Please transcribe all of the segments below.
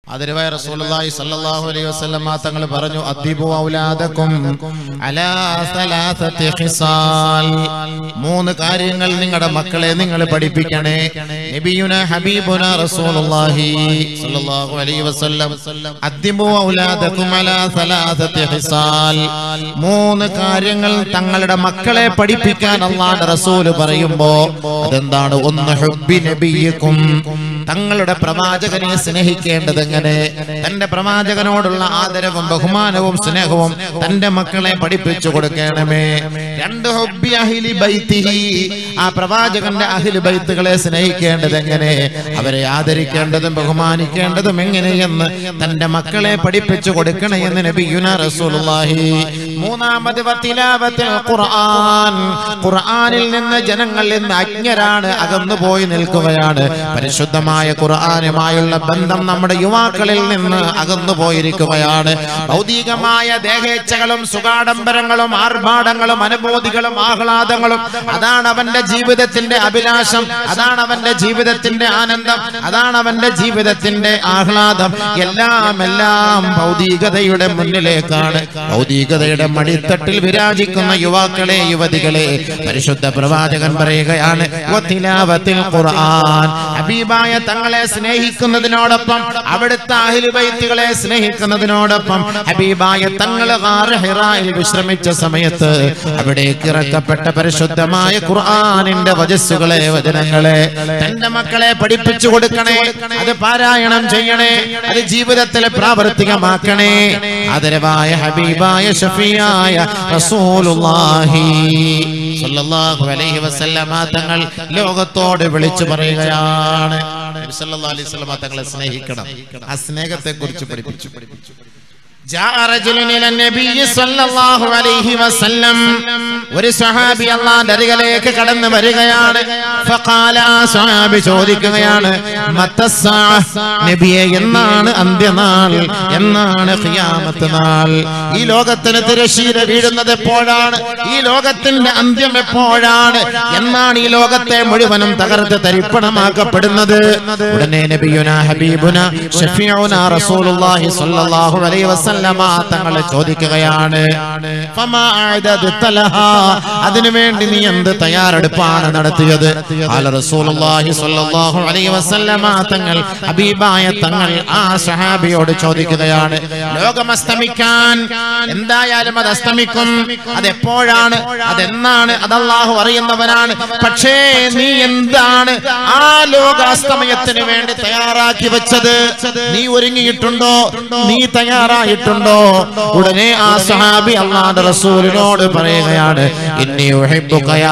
അതിരുവായ റസൂലുള്ളാഹി സ്വല്ലല്ലാഹു അലൈഹി വസല്ലം തങ്ങൾ പറഞ്ഞു അദ്ദിബു ഔലാദക്കും അലാ സലാസത്തി ഖിസാൽ മൂന്ന് കാര്യങ്ങൾ നിങ്ങളുടെ മക്കളെ നിങ്ങൾ പഠിപ്പിക്കണേ നബിയുന ഹബീബുന റസൂലുള്ളാഹി സ്വല്ലല്ലാഹു അലൈഹി വസല്ലം അദ്ദിബു ഔലാദക്കും അലാ സലാസത്തി ഖിസാൽ മൂന്ന് കാര്യങ്ങൾ തങ്ങളുടെ മക്കളെ പഠിപ്പിക്കാൻ അള്ളാഹുവിന്റെ റസൂല് പറയുമ്പോ അതെന്താണ് ഒന്ന് ഹുബ്ബി നബിയക്കും തങ്ങളുടെ പ്രവാചകനെ സ്നേഹിക്കേണ്ടത് എങ്ങനെ തന്റെ പ്രവാചകനോടുള്ള ആദരവും ബഹുമാനവും സ്നേഹവും തന്റെ മക്കളെ പഠിപ്പിച്ചു കൊടുക്കണമേ രണ്ട് ഹുബ്ബി അഹിലി ബൈത്തിഹി ആ പ്രവാചകന്റെ അഹിലി ബൈത്തുകളെ സ്നേഹിക്കേണ്ടത് എങ്ങനെ അവരെ ആദരിക്കേണ്ടതും ബഹുമാനിക്കേണ്ടതും എങ്ങനെയെന്ന് തന്റെ മക്കളെ പഠിപ്പിച്ചു കൊടുക്കണേ എന്ന് നബിയുന റസൂലുള്ളാഹി മൂന്നാമത് വത്തിലാവത്തിൽ ഖുർആൻ ഖുർആനിൽ നിന്ന് ജനങ്ങൾ ഇന്ന് അജ്ഞരാണ് അകന്നു പോയി നിൽക്കുകയാണ് പരിശുദ്ധമായ ഖുർആനുമായുള്ള ബന്ധം നമ്മുടെ യുവാക്കളിൽ നിന്ന് അകന്നു പോയിരിക്കുകയാണ് ഭൗതികമായ ദേഹേച്ഛകളും സുഖാഡംബരങ്ങളും ആർഭാടങ്ങളും അനുഭൂതികളും ആഹ്ലാദങ്ങളും അതാണ് അവന്റെ ജീവിതത്തിന്റെ അഭിലാഷം അതാണ് അവന്റെ ജീവിതത്തിന്റെ ആനന്ദം അതാണ് അവന്റെ ജീവിതത്തിന്റെ ആഹ്ലാദം എല്ലാം എല്ലാം ഭൗതികതയുടെ മുന്നിലേക്കാണ് ഭൗതികതയുടെ മടിത്തട്ടിൽ വിരാജിക്കുന്ന യുവാക്കളെ യുവതികളെ പരിശുദ്ധ പ്രവാചകൻ പറയുകയാണ് വത്തിലാവത്തിൽ ഖുർആൻ ഹബീബായ തങ്ങളെ സ്നേഹിക്കുന്നതിനോടൊപ്പം അവിടുത്തെ അഹിലുബൈത്തുകളെ സ്നേഹിക്കുന്നതിനോടൊപ്പം ഹബീബായ തങ്ങൾ ഗാർ ഹിറായിൽ വിശ്രമിച്ച സമയത്ത് അവിടേക്ക് ഇറക്കപ്പെട്ട പരിശുദ്ധമായ ഖുർആനിന്റെ വജസ്സുകളെ വചനങ്ങളെ തന്റെ മക്കളെ പഠിപ്പിച്ചു കൊടുക്കണേ അത് പാരായണം ചെയ്യണേ അത് ജീവിതത്തിൽ പ്രാവർത്തികമാക്കണേ ആദരവായ ഹബീബായ ഷഫിയായ റസൂലുള്ളാഹി സല്ലല്ലാഹു അലൈഹി വസല്ലമ തങ്ങൾ ലോകത്തോട് വിളിച്ചു പറയുകയാണ് നബി സല്ലല്ലാഹു അലൈഹി വസല്ലമ തങ്ങളെ സ്നേഹിക്കണം ആ സ്നേഹത്തെ കുറിച്ച് പഠിപ്പിച്ചു جاء رجل إلى النبي صلى الله عليه وسلم ഒരു സഹാബി അള്ളാന്റെ അരികിലേക്ക് കടന്നു വരികയാണ് ഫഖാല ആ സഹാബി ചോദിക്കുകയാണ് മത്തസ്സാഅ നബിയെ എന്നാണ് അന്ത്യനാൾ എന്നാണ് ഖിയാമത്ത് നാൾ ഈ ലോകത്തിന് തിരശീല വീഴുന്നത് എപ്പോഴാണ് ഈ ലോകത്തിന്റെ അന്ത്യം എപ്പോഴാണ് എന്നാണ് ഈ ലോകത്തെ മുഴുവനും തകർത്ത് തരിപ്പണമാക്കപ്പെടുന്നത് ഉടനെ നബിയുന ഹബീബുന ഷഫീഉന റസൂലുള്ളാഹി സ്വല്ലല്ലാഹു അലൈഹി വസല്ലമ തങ്ങൾ ചോദിക്കുകയാണ് ഫമാ അഅദദ്ത ലഹാ അതിനുവേണ്ടി നീ എന്ത് തയ്യാറെടുപ്പാണ് നടത്തിയത് ഖാല റസൂലുള്ളാഹി സ്വല്ലല്ലാഹു അലൈഹി വസല്ലമ തങ്ങൾ ഹബീബായ തങ്ങൾ ആ സഹാബിയോട് ചോദിക്കുകയാണ് ലോകം അസ്തമിക്കാൻ എന്തായാലും അത് അസ്തമിക്കും അതെപ്പോഴാണ് അതെന്നാണ് അത് അല്ലാഹു അറിയുന്നവനാണ് പക്ഷേ നീ എന്താണ് ആ ലോകാസ്തമയത്തിന് വേണ്ടി തയ്യാറാക്കി വെച്ചത് നീ ഒരുങ്ങിയിട്ടുണ്ടോ നീ തയ്യാറായിട്ടുണ്ടോ ഉടനെ ആ സഹാബി അള്ളാന്റെ റസൂലിനോട് പറയുകയാണ് ഇന്നി ഉഹിബ്ബുക യാ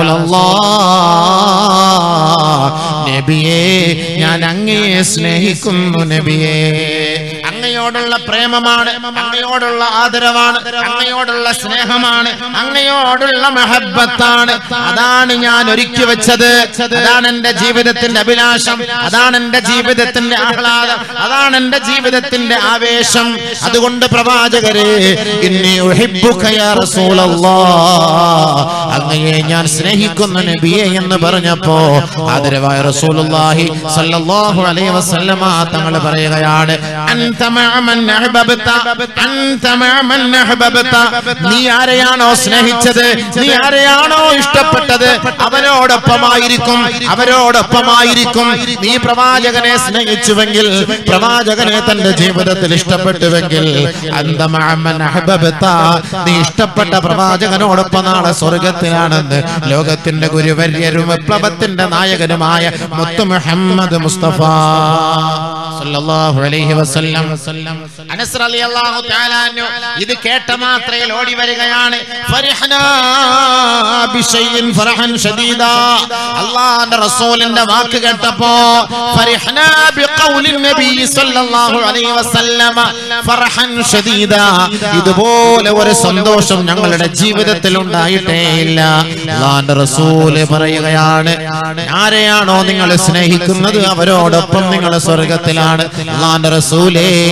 റസൂലല്ലാഹ് നബിയേ ഞാൻ അങ്ങയെ സ്നേഹിക്കുന്നു നബിയേ അങ്ങയോടുള്ള പ്രേമമാണ് അങ്ങയോടുള്ള ആദരവാണ് അങ്ങയോടുള്ള സ്നേഹമാണ് അങ്ങയോടുള്ള മഹബത്താണ് അതാണ് ഞാൻ ഒരുക്കി വെച്ചത് അതാണ് എന്റെ ജീവിതത്തിന്റെ അഭിലാഷം അതാണ് എന്റെ ജീവിതത്തിന്റെ ആഹ്ലാദം അതാണ് എന്റെ ജീവിതത്തിന്റെ ആവേശം അതുകൊണ്ട് പ്രവാചകരെ ഇന്നി ഉഹിബ്ബുക യാ റസൂലല്ലാഹ് അങ്ങയെ ഞാൻ സ്നേഹിക്കുന്ന നബിയെ എന്ന് പറഞ്ഞപ്പോ ആദരവായ റസൂലുള്ളാഹി സല്ലല്ലാഹു അലൈഹി വസല്ലമ തങ്ങൾ പറയുകയാണ് അൻത മഅമൻ അഹ്ബബ്ത അൻത മഅമൻ അഹ്ബബ്ത നീ ആരെയാണോ സ്നേഹിച്ചത് നീ ആരെയാണോ ഇഷ്ടപ്പെട്ടത് അവരോടൊപ്പമായിരിക്കും അവരോടൊപ്പമായിരിക്കും നീ പ്രവാചകനെ സ്നേഹിച്ചുവെങ്കിൽ പ്രവാചകനെ തന്റെ ജീവിതത്തിൽ ഇഷ്ടപ്പെട്ടുവെങ്കിൽ അന്ത മഅമൻ അഹ്ബബ്ത നീ ഇഷ്ടപ്പെട്ട പ്രവാചകനോടൊപ്പം നാളെ സ്വർഗത്തിലാണെന്ന് ലോകത്തിന്റെ ഗുരുവര്യരും വിപ്ലവത്തിന്റെ നായകനുമായ മുത്തു മുഹമ്മദ് മുസ്തഫ സല്ലല്ലാഹു അലൈഹി വസല്ലം അനസ് റളിയല്ലാഹു തആല അൻഹു ഇത് കേട്ട മാത്രയിൽ ഓടി വരികയാണ് ഫരിഹനാ ബിശൈഇൻ ഫറഹൻ ഷദീദാ അല്ലാഹുവിന്റെ റസൂലിന്റെ വാക്ക് കേട്ടപ്പോ ഫരിഹനാ ബിഖൗലിൻ നബി സല്ലല്ലാഹു അലൈഹി വസല്ലം ഫറഹൻ ഷദീദാ ഇതുപോലെ ഒരു സന്തോഷം ഞങ്ങളുടെ ജീവിതത്തിൽ ഉണ്ടായിട്ടേ ഇല്ല അള്ളാന്റെ റസൂല് പറയുകയാണ് ആരെയാണോ നിങ്ങൾ സ്നേഹിക്കുന്നത് അവരോടൊപ്പം നിങ്ങൾ സ്വർഗത്തിലാണ് അള്ളാന്റെ റസൂലേ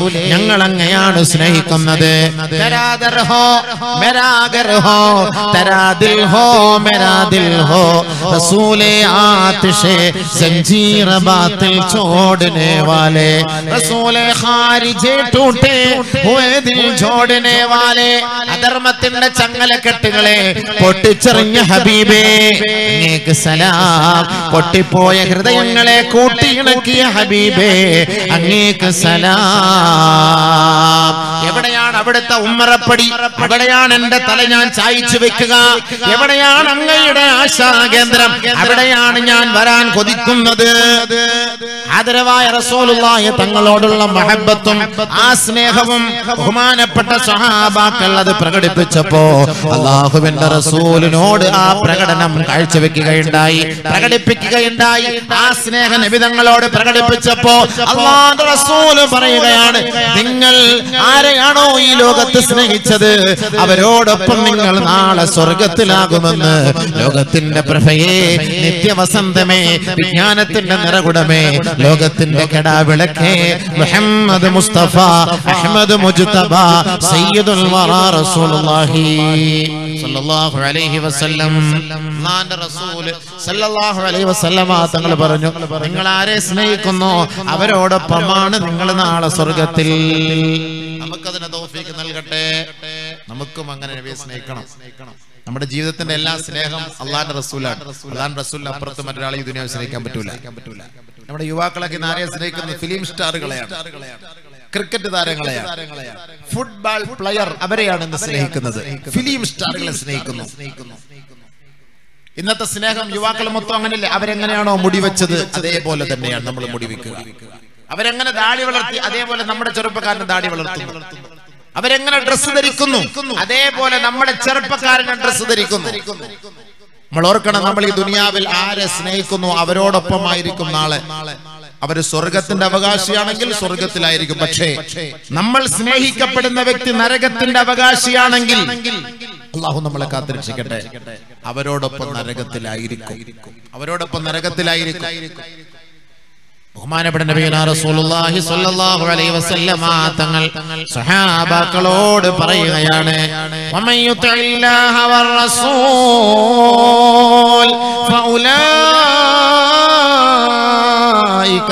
ഞങ്ങൾ അങ്ങയാണ് സ്നേഹിക്കുന്നത് തരാദർ ഹോ മെരാഗർ ഹോ തരാദിൽ ഹോ മെരാദിൽ ഹോ റസൂലെ ആതിഷെ जंजीर बातिल छोड़ने वाले റസൂലെ ഖാരിജെ ടൂട്ടെ ഹുവേ ദിൽ ജോടനെ വാലെ അധർമ്മത്തിന്റെ ചങ്ങലക്കെട്ടുകളെ പൊട്ടിച്ചെറിഞ്ഞ ഹബീബേ അങ്ങേക്ക് സലാം പൊട്ടിപ്പോയ ഹൃദയങ്ങളെ കൂട്ടിയിണക്കിയ ഹബീബേ അങ്ങേക്ക് സലാം എവിടെയാണ് അവിടുത്തെ ഉമ്മറപ്പടി എവിടെയാണ് എന്റെ തല ഞാൻ ചായച്ചു വെക്കുക എവിടെയാണ് അങ്ങയുടെ ആശാകേന്ദ്രം അവിടെയാണ് ഞാൻ വരാൻ കൊതിക്കുന്നത് ആദരവായ റസൂലുള്ളാഹി തങ്ങളോടുള്ള മഹബത്തും ആ സ്നേഹവും ബഹുമാനപ്പെട്ട സഹാബാക്കൾ അത് പ്രകടിപ്പിച്ചപ്പോ അള്ളാഹുവിന്റെ റസൂലിനോട് ആ പ്രകടനം കാഴ്ചവെക്കുകയുണ്ടായി പ്രകടിപ്പിക്കുകയുണ്ടായി ആ സ്നേഹ നിബിതങ്ങളോട് പ്രകടിപ്പിച്ചപ്പോ അള്ളാഹുന്റെ റസൂല് പറയുകയാണ് നിങ്ങൾ ആരെയാണോ ഈ ലോകത്ത് സ്നേഹിച്ചത് അവരോടൊപ്പം നിങ്ങൾ നാളെ സ്വർഗത്തിലാകുമെന്ന് ലോകത്തിന്റെ പ്രഭയെ നിത്യവസന്തമേ വിജ്ഞാനത്തിന്റെ നിറകുടമേ ലോകത്തിന്റെ കെടാവിളക്കേ മുഹമ്മദ് മുസ്തഫ അഹമ്മദ് മുജ്തബ സയ്യിദുൽ വറാ റസൂലുള്ളാഹി സല്ലല്ലാഹു അലൈഹി വസല്ലം അല്ലാഹുവിന്റെ റസൂൽ സല്ലല്ലാഹു അലൈഹി വസല്ലമ തങ്ങൾ പറഞ്ഞു നിങ്ങൾ ആരെ സ്നേഹിക്കുന്നോ അവരോടൊപ്പമാണ് നിങ്ങൾ നാളെ സ്വർഗത്തിൽ നമുക്കതിന് തൗഫീക്ക് നൽകട്ടെ നമുക്കും അങ്ങനെ നബിയെ സ്നേഹിക്കണം നമ്മുടെ ജീവിതത്തിന്റെ എല്ലാ സ്നേഹം അള്ളാന്റെ റസൂലാണ് അള്ളാൻ റസൂലിന് അപ്പുറത്ത് മറ്റൊരാളെ ഈ ദുനിയാവ് സ്നേഹിക്കാൻ പറ്റൂല നമ്മുടെ യുവാക്കളൊക്കെ ഇന്ന് ആരെയും സ്നേഹിക്കുന്നത് ഫിലിം സ്റ്റാറുകളെയാണ് ക്രിക്കറ്റ് താരങ്ങളെയാണ് ഫുട്ബോൾ പ്ലെയർ അവരെയാണ് ഇന്ന് സ്നേഹിക്കുന്നത് ഫിലിം സ്റ്റാറുകളെ സ്നേഹിക്കുന്നു ഇന്നത്തെ സ്നേഹം യുവാക്കൾ മൊത്തം അങ്ങനെയല്ലേ അവരെങ്ങനെയാണോ മുടി വെച്ചത് അതേപോലെ തന്നെയാണ് നമ്മൾ മുടി വെക്കുക അവരെങ്ങനെ ദാടി വളർത്തി അതേപോലെ നമ്മുടെ ചെറുപ്പക്കാരന് ദാടി വളർത്തുന്നു അവരെങ്ങനെ ഡ്രസ്സ് ധരിക്കുന്നു അതേപോലെ നമ്മുടെ ചെറുപ്പക്കാരനെ ഡ്രസ്സ് ധരിക്കുന്നു നമ്മൾ ഓർക്കണം നമ്മൾ ഈ ദുനിയാവിൽ ആരെ സ്നേഹിക്കുന്നു അവരോടൊപ്പമായിരിക്കും നാളെ അവര് സ്വർഗത്തിന്റെ അവകാശിയാണെങ്കിൽ സ്വർഗത്തിലായിരിക്കും പക്ഷേ നമ്മൾ സ്നേഹിക്കപ്പെടുന്ന വ്യക്തി നരകത്തിന്റെ അവകാശിയാണെങ്കിൽ അള്ളാഹു നമ്മളെ കാത്തിരക്ഷിക്കട്ടെ അവരോടൊപ്പം നരകത്തിലായിരിക്കും അവരോടൊപ്പം നരകത്തിലായിരിക്കും ബഹുമാനപ്പെട്ട നബിയുന റസൂലുള്ളാഹി സ്വല്ലല്ലാഹു അലൈഹി വസല്ലമ തങ്ങൾ സഹാബാക്കളോട് പറയുകയാണ് വമൻ യുതിഇല്ലാഹ വർ റസൂൽ ഫൗലായിക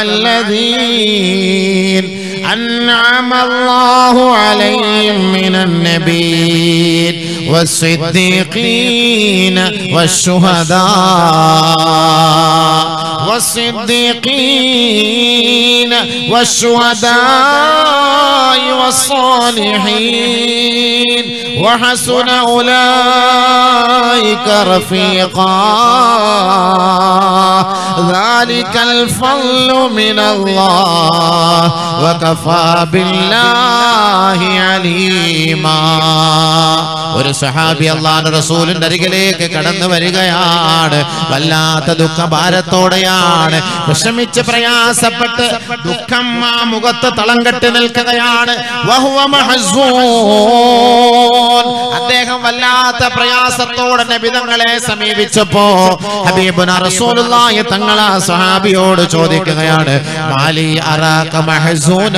മഅല്ലദീൻ أنعم الله عليهم من النبيين والصديقين والشهداء والصديقين والشهداء والصالحين وحسن أولئك رفيقا ذلك الفضل من الله وكفى بالله عليما ഒരു സഹാബി അള്ളാഹ് റസൂലിന്റെ അരികിലേക്ക് കടന്നു വരികയാണ് വല്ലാത്ത ദുഃഖഭാരത്തോടെയാണ് വിഷമിച്ച് പ്രയാസപ്പെട്ട് ദുഃഖം ആ മുഖത്ത് തളം കെട്ടി നിൽക്കുകയാണ് വഹുവ മഹ്സൂൻ. അദ്ദേഹം വല്ലാത്ത പ്രയാസത്തോടെ നബിതങ്ങളെ സമീപിച്ചപ്പോ ഹബീബുന റസൂലുള്ളാഹി തങ്ങൾ ആ സഹാബിയോട് ചോദിക്കുകയാണ് മാലി അറാക മഹ്സൂന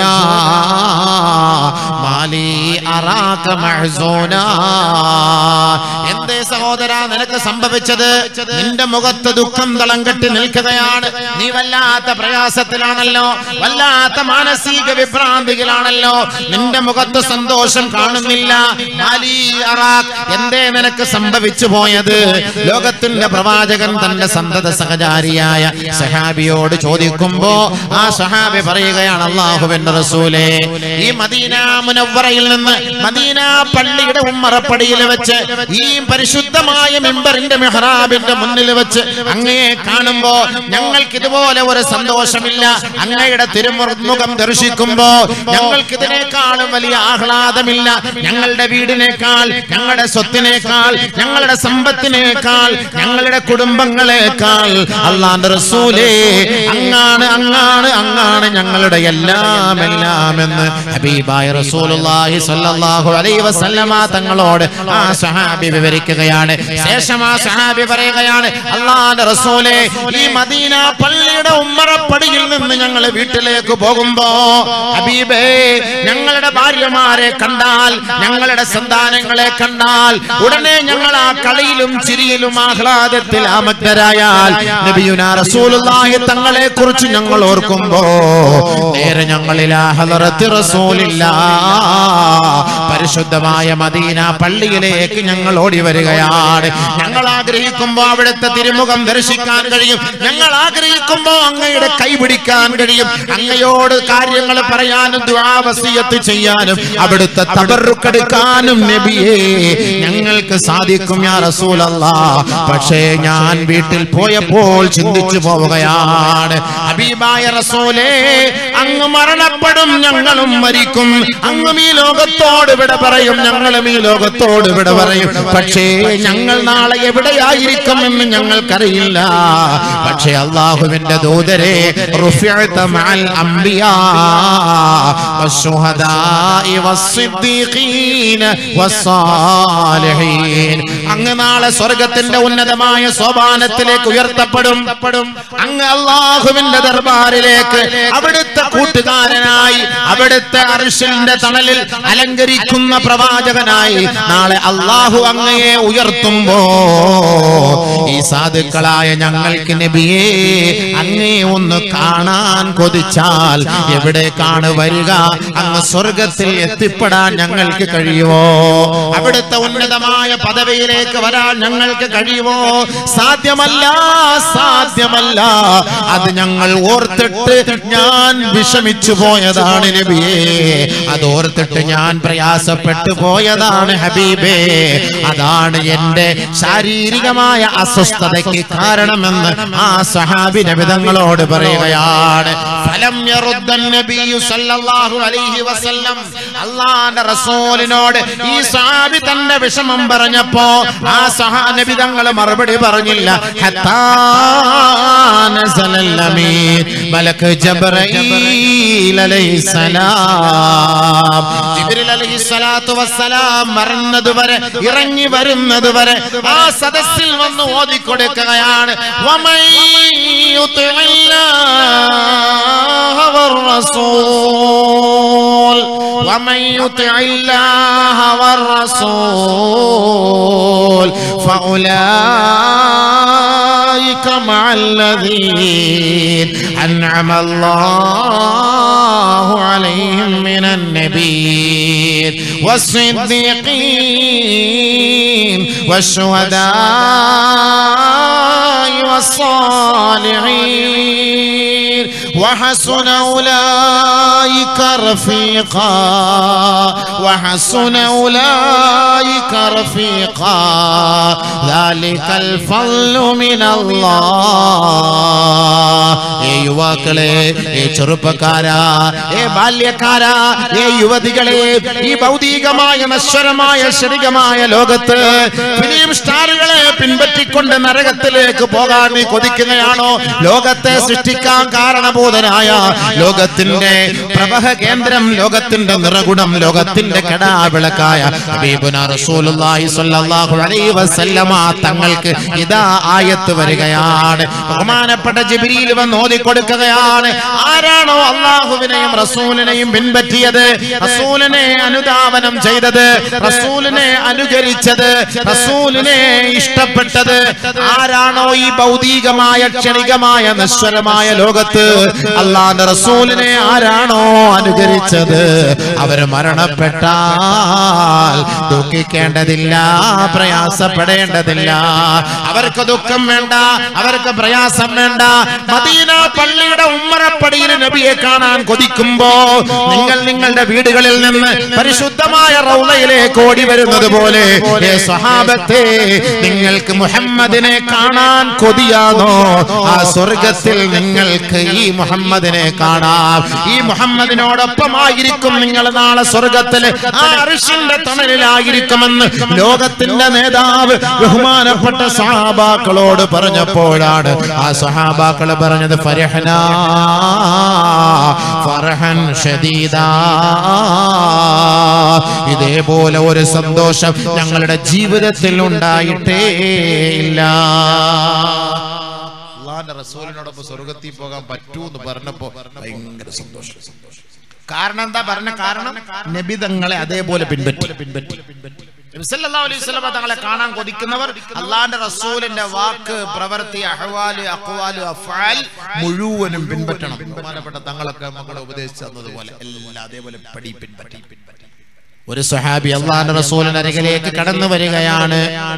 മാലി അറാക മഹ്സൂന എന്തേ സഹോദര നിനക്ക് സംഭവിച്ചത് നിന്റെ മുഖത്ത് ദുഃഖം തളം കെട്ടി നിൽക്കുകയാണ് നീ വല്ലാത്ത പ്രയാസത്തിലാണല്ലോ വല്ലാത്ത മാനസിക വിഭ്രാന്തികളാണല്ലോ നിന്റെ മുഖത്ത് സന്തോഷം കാണുന്നില്ല മാലി അറാഖ് എന്തേ നിനക്ക് സംഭവിച്ചു പോയത് ലോകത്തിന്റെ പ്രവാചകൻ തന്റെ സന്തത സഹചാരിയായ സഹാബിയോട് ചോദിക്കുമ്പോ ആ സഹാബി പറയുകയാണ് അള്ളാഹുവിന്റെ റസൂലേ ഈ മദീന മുനവ്വറയിൽ നിന്ന് മദീന പള്ളിയുടെ ഉമ്മറപ്പടിയിൽ വെച്ച് ഈ പരിശുദ്ധമായ മെമ്പറിന്റെ മെഹ്റാബിന്റെ മുന്നിൽ വെച്ച് അങ്ങയെ കാണുമ്പോ ഞങ്ങൾക്ക് ഇതുപോലെ ഒരു സന്തോഷമില്ല അങ്ങയുടെ തിരുമുഖം ദർശിക്കുമ്പോ ഞങ്ങൾക്ക് ഇതിനേക്കാളും വലിയ ആഹ്ലാദമില്ല ഞങ്ങളുടെ വീടിനേക്കാൾ വീടിനേക്കാൾ ഞങ്ങളുടെ സ്വത്തിനേക്കാൾ ഞങ്ങളുടെ സമ്പത്തിനേക്കാൾ ഞങ്ങളുടെ കുടുംബങ്ങളെക്കാൾ അള്ളാന്റെ റസൂലേ അങ്ങാണ് അങ്ങാണ് അങ്ങാണ് ഞങ്ങളുടെ എല്ലാം എല്ലാം എന്ന് ഹബീബായ റസൂലുള്ളാഹി സ്വല്ലല്ലാഹു അലൈഹി വസല്ലമ തങ്ങളോട് ആ സഹാബി വിവരിക്കുകയാണ് ശേഷം ആ സഹാബി പറയുകയാണ് അള്ളാന്റെ റസൂലേ ഈ മദീന പള്ളിയുടെ ഉമ്മറപ്പടിയിൽ നിന്ന് ഞങ്ങൾ വീട്ടിലേക്ക് പോകുമ്പോ ഹബീബേ ഞങ്ങളുടെ ഭാര്യമാരെ കണ്ടാൽ ഞങ്ങളുടെ സന്താനങ്ങളെ കണ്ടാൽ ഉടനെ ഞങ്ങൾ ആ കളിയിലും ചിരിയിലും ആഹ്ലാദത്തിൽ ആമഗ്നരായാൽ നബിയുനാ റസൂലുള്ളാഹി തങ്ങളെ കുറിച്ച് ഞങ്ങൾ ഓർക്കുമ്പോ നേരെ ഞങ്ങളിൽ ആ ഹളറത്ത് റസൂലില്ല പരിശുദ്ധമായ മദീന പള്ളിയിലേക്ക് ഞങ്ങൾ ഓടി വരികയാണ് ഞങ്ങൾ ആഗ്രഹിക്കുമ്പോ അവിടുത്തെ തിരുമുഖം ദർശിക്കാൻ കഴിയും ഞങ്ങൾ ആഗ്രഹിക്കുമ്പോ അങ്ങയുടെ കൈ പിടിക്കാൻ കഴിയും അങ്ങയോട് കാര്യങ്ങൾ പറയാനും ദുആവസിയത്ത് ചെയ്യാനും അവിടുത്തെ തബറുക്കെടുക്കാനും നബിയേ ഞങ്ങൾക്ക് സാധിക്കും യാ റസൂലല്ലാ പക്ഷേ ഞാൻ വീട്ടിൽ പോയപ്പോൾ ചിന്തിച്ചു പോവുകയാണ് ഹബീബായ റസൂലേ അങ്ങ് മരണപ്പെടും ഞങ്ങളും മരിക്കും അങ്ങും ഈ ലോകത്തോട് വിട പറയും ഞങ്ങളും ഈ ലോകത്തോട് വിട പറയും പക്ഷേ ഞങ്ങൾ നാളെ എവിടെയായിരിക്കും എന്ന് ഞങ്ങൾക്കറിയില്ല പക്ഷേ അള്ളാഹുവിന്റെ ദൂതരെ റുഫിഅത മഅൽ അംബിയാ വശുഹദാഇ വസ്സിദ്ദീഖീന വസ്സാലിഹീൻ അങ്ങ് നാളെ സ്വർഗത്തിന്റെ ഉന്നതമായ സോപാനത്തിലേക്ക് ഉയർത്തപ്പെടും അങ്ങ് അള്ളാഹുവിന്റെ ദർബാറിലേക്ക് അവിടുത്തെ കൂട്ടുകാരനായി അവിടുത്തെ അർഷിന്റെ തണലിൽ അലങ്കരിക്കുന്ന പ്രവാചകനായി നാളെ അള്ളാഹു അങ്ങയെ ഉയർത്തുമ്പോ ഈ സാധുക്കളായ ഞങ്ങൾക്ക് നബിയെ അങ്ങേ ഒന്ന് കാണാൻ കൊതിച്ചാൽ എവിടേക്കാണ് വരിക അങ്ങ് സ്വർഗത്തിൽ എത്തിപ്പെടാൻ ഞങ്ങൾക്ക് കഴിയുമോ അവിടുത്തെ ഉന്നതമായ പദവിയിലേക്ക് വരാൻ ഞങ്ങൾക്ക് കഴിയുമോ സാധ്യമല്ല സാധ്യമല്ല അത് ഞങ്ങൾ ഓർത്തിട്ട് ഞാൻ വിഷമിച്ചു പോയതാണ് നബിയേ അത് ഓർത്തിട്ട് ഞാൻ പ്രയാസപ്പെട്ടു പോയതാണ് ഹബീബേ അതാണ് എന്റെ ശാരീരികമായ അസ്വസ്ഥതയ്ക്ക് കാരണമെന്ന് ആ സഹാബി നബിതങ്ങളോട് പറയുകയാണ് ഫലം യറുദ്ദൻ നബിയു സല്ലല്ലാഹു അലൈഹി വസല്ലം അള്ളാന്റെ റസൂലിനോട് ഈ സഹാബി തന്റെ വിഷമം പറഞ്ഞപ്പോ ആ സഹാ നബിതങ്ങൾ മറുപടി പറഞ്ഞില്ല ഹത്താ നസലൽ അമീൻ മലക്ക് ജബ്രഈൽ അലൈഹിസ്സലാം ജിബ്രീൽ അലൈഹിസ്സലാത്തു വസ്സലാം മറന്നതുവരെ ഇറങ്ങി വരുന്നതുവരെ ആ സദസ്സിൽ വന്ന് ഓതിക്കൊടുക്കുകയാണ് വമൻ യുതിഇല്ലാഹ والرسول ومن يطع الله والرسول فأولئك مع الذين أنعم الله عليهم من النبيين والصديقين والشهداء والصالحين وحسن أولئك رفيقا وحسن أولئك رفيقا ذلك الفضل من الله ഏ യുവാക്കളെ ഏ ചെറുപ്പക്കാരാ ഏ ബാല്യക്കാരാ ഏ യുവതികളെ ഈ ഭൗതികമായ നശ്വരമായ ശരികമായ ലോകത്ത് ഫിലിം സ്റ്റാറുകളെ പിൻപറ്റിക്കൊണ്ട് നരകത്തിലേക്ക് പോകാൻ നീ കൊതിക്കുകയാണോ ലോകത്തെ സൃഷ്ടിക്കാൻ കാരണബോധനായ ലോകത്തിന്റെ പ്രഭഹ കേന്ദ്രം ലോകത്തിന്റെ നിറകുടം ലോകത്തിന്റെ കെടാവിളക്കായ ഹബീബുന റസൂലുള്ളാഹി സ്വല്ലല്ലാഹു അലൈഹി വസല്ലമ തങ്ങൾക്ക് ഇതാ ആയത്ത് വരികയാണ് ബഹുമാനപ്പെട്ട ജിബ്രീൽ വന്ന് ഓതിക്കൊടുക്കുകയാണ് ആരാണോ അള്ളാഹുവിനെയും റസൂലിനെയും പിൻപറ്റിയത് റസൂലിനെ അനുധാവനം ചെയ്തത് റസൂലിനെ അനുകരിച്ചത് റസൂലിനെ ഇഷ്ടപ്പെട്ടത് ആരാണോ ഈ ഭൗതികമായ ക്ഷണികമായ നശ്വരമായ ലോകത്ത് അള്ളാന്റെ റസൂലിനെ ആരാണോ അനുകരിച്ചത് അവര് മരണപ്പെട്ടാൽ ദുഃഖിക്കേണ്ടതില്ല പ്രയാസപ്പെടേണ്ടതില്ല അവർക്ക് ദുഃഖം വേണ്ട അവർക്ക് പ്രയാസം വേണ്ട മദീന പള്ളിയുടെ ഉമ്മറപ്പടിയിൽ നബിയെ കാണാൻ കൊതിക്കുമ്പോ നിങ്ങൾ നിങ്ങളുടെ വീടുകളിൽ നിന്ന് പരിശുദ്ധമായ റൗളയിലേക്ക് ഓടി വരുന്നത് പോലെ ഏ സ്വഹാബത്തെ നിങ്ങൾക്ക് മുഹമ്മദിനെ കാണാൻ കൊതിയാണോ ആ സ്വർഗത്തിൽ നിങ്ങൾക്ക് ഈ മുഹമ്മദിനെ കാണാം ഈ മുഹമ്മദിനോടൊപ്പമായിരിക്കും നിങ്ങൾ നാളെ സ്വർഗത്തില് ആ അറിഷിന്റെ തണലിലായിരിക്കുമെന്ന് ലോകത്തിന്റെ നേതാവ് ബഹുമാനപ്പെട്ട സഹാബാക്കളോട് പറഞ്ഞപ്പോഴാണ് ആ സഹാബാക്കള് പറഞ്ഞത് ഫരഹന ഫർഹൻ ഷദീദാ ഇതേപോലെ ഒരു സന്തോഷം ഞങ്ങളുടെ ജീവിതത്തിൽ ഉണ്ടായിട്ടേ ഇല്ല അള്ളാന്റെ റസൂലിനോടൊപ്പം സ്വർഗത്തിൽ പോകാൻ പറ്റൂന്ന് പറഞ്ഞപ്പോ ഭയങ്കര സന്തോഷം കാരണം എന്താ പറഞ്ഞ കാരണം നബിതങ്ങളെ അതേപോലെ പിൻപറ്റി പിൻപറ്റി നബി സല്ലല്ലാഹു അലൈഹി വസല്ലമ തങ്ങളെ കാണാൻ കൊതിക്കുന്നവർ അള്ളാന്റെ റസൂലിന്റെ വാക്ക് പ്രവൃത്തി അഹ്വാല് അഖ്വാല് അഫ്ആൽ മുഴുവനും പിൻപറ്റണം ബഹുമാനപ്പെട്ട തങ്ങളൊക്കെ മക്കളെ ഉപദേശിച്ചു തന്നതുപോലെ എല്ലാം അതേപോലെ പടി പിൻപറ്റി ഒരു സഹാബി അള്ളാന്റെ റസൂലിന്റെ അരികിലേക്ക് കടന്നു വരികയാണ്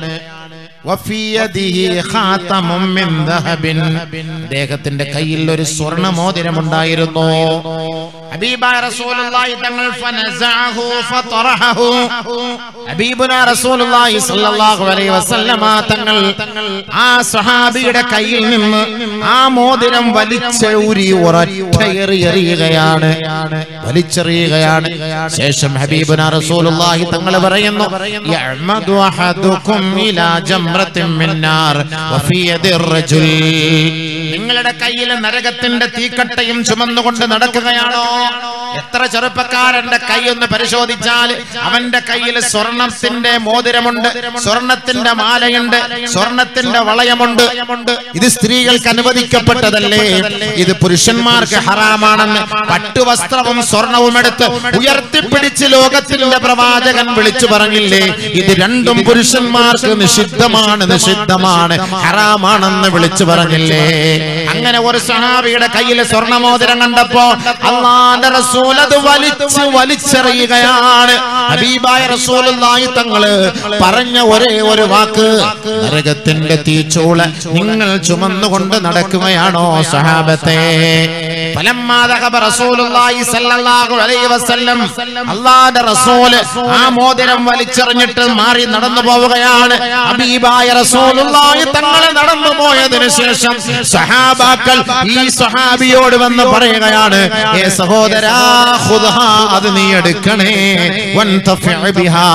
വഫീ യദിഹി ഖാതമും മിൻ ദഹബിൻ. അദ്ദേഹത്തിന്റെ കയ്യിൽ ഒരു സ്വർണ്ണ മോതിരമുണ്ടായിരുന്നു ഹബീബായ റസൂലുള്ളാഹി തങ്ങൾ ഫനസഅഹു ഫതറഹു ഹബീബുനാ റസൂലുള്ളാഹി സ്വല്ലല്ലാഹു അലൈഹി വസല്ലമ തങ്ങൾ ആ സ്വഹാബിയുടെ കയ്യിൽ നിന്ന് ആ മോതിരം വലിച്ചൂരി ഒരൊറ്റ എറി എറിയുകയാണ് വലിച്ചെറിയുകയാണ് ശേഷം ഹബീബുനാ റസൂലുള്ളാഹി തങ്ങൾ പറയുന്നു യഅ്മദു അഹദുക്കും ഇലാ ജംറത്തിൻ മിൻ നാർ വഫീ യദിർ റജുൽ നിങ്ങളുടെ കയ്യിൽ നരകത്തിന്റെ തീക്കട്ടയും ചുമന്നുകൊണ്ട് നടക്കുകയാണോ എത്ര ചെറുപ്പക്കാരന്റെ കൈ ഒന്ന് പരിശോധിച്ചാൽ അവന്റെ കയ്യിൽ സ്വർണത്തിന്റെ മോതിരമുണ്ട് സ്വർണത്തിന്റെ മാലയുണ്ട് സ്വർണത്തിന്റെ വളയമുണ്ട് ഇത് സ്ത്രീകൾക്ക് അനുവദിക്കപ്പെട്ടതല്ലേ ഇത് പുരുഷന്മാർക്ക് ഹറാമാണെന്ന് പട്ടുവസ്ത്രവും സ്വർണവും എടുത്ത് ഉയർത്തിപ്പിടിച്ച് ലോകത്തിന്റെ പ്രവാചകൻ വിളിച്ചു പറഞ്ഞില്ലേ ഇത് രണ്ടും പുരുഷന്മാർക്ക് നിഷിദ്ധമാണ് നിഷിദ്ധമാണ് ഹറാമാണെന്ന് വിളിച്ചു പറഞ്ഞില്ലേ അങ്ങനെ ഒരു സഹാബിയുടെ കയ്യിൽ സ്വർണമോതിരം കണ്ടപ്പോ അള്ളാന്റെ റസൂൽ അത് വലിച്ച് വലിച്ചെറിയുകയാണ് ഹബീബായ റസൂലുള്ളാഹി തങ്ങള് പറഞ്ഞ ഒരേ ഒരു വാക്ക് നരകത്തിന്റെ തീച്ചൂള നിങ്ങൾ ചുമന്നുകൊണ്ട് നടക്കുകയാണോ സഹാബത്തെ ഫലമ്മാ ദഹബ റസൂലുള്ളാഹി സ്വല്ലല്ലാഹു അലൈഹി വസല്ലം അല്ലാഹുവിന്റെ റസൂല് ആ മോതിരം വലിച്ചെറിഞ്ഞിട്ട് മാറി നടന്നു പോവുകയാണ് ഹബീബായ റസൂലുള്ളാഹി തങ്ങളെ നടന്നു പോയതിനു ശേഷം സഹാബാക്കൾ ഈ സഹാബിയോട് വന്ന് പറയുകയാണ് ഏ സഹോദരാ ഖുദ്ഹാ അത് നീ എടുക്കണേ വൻതഫിഅ ബിഹാ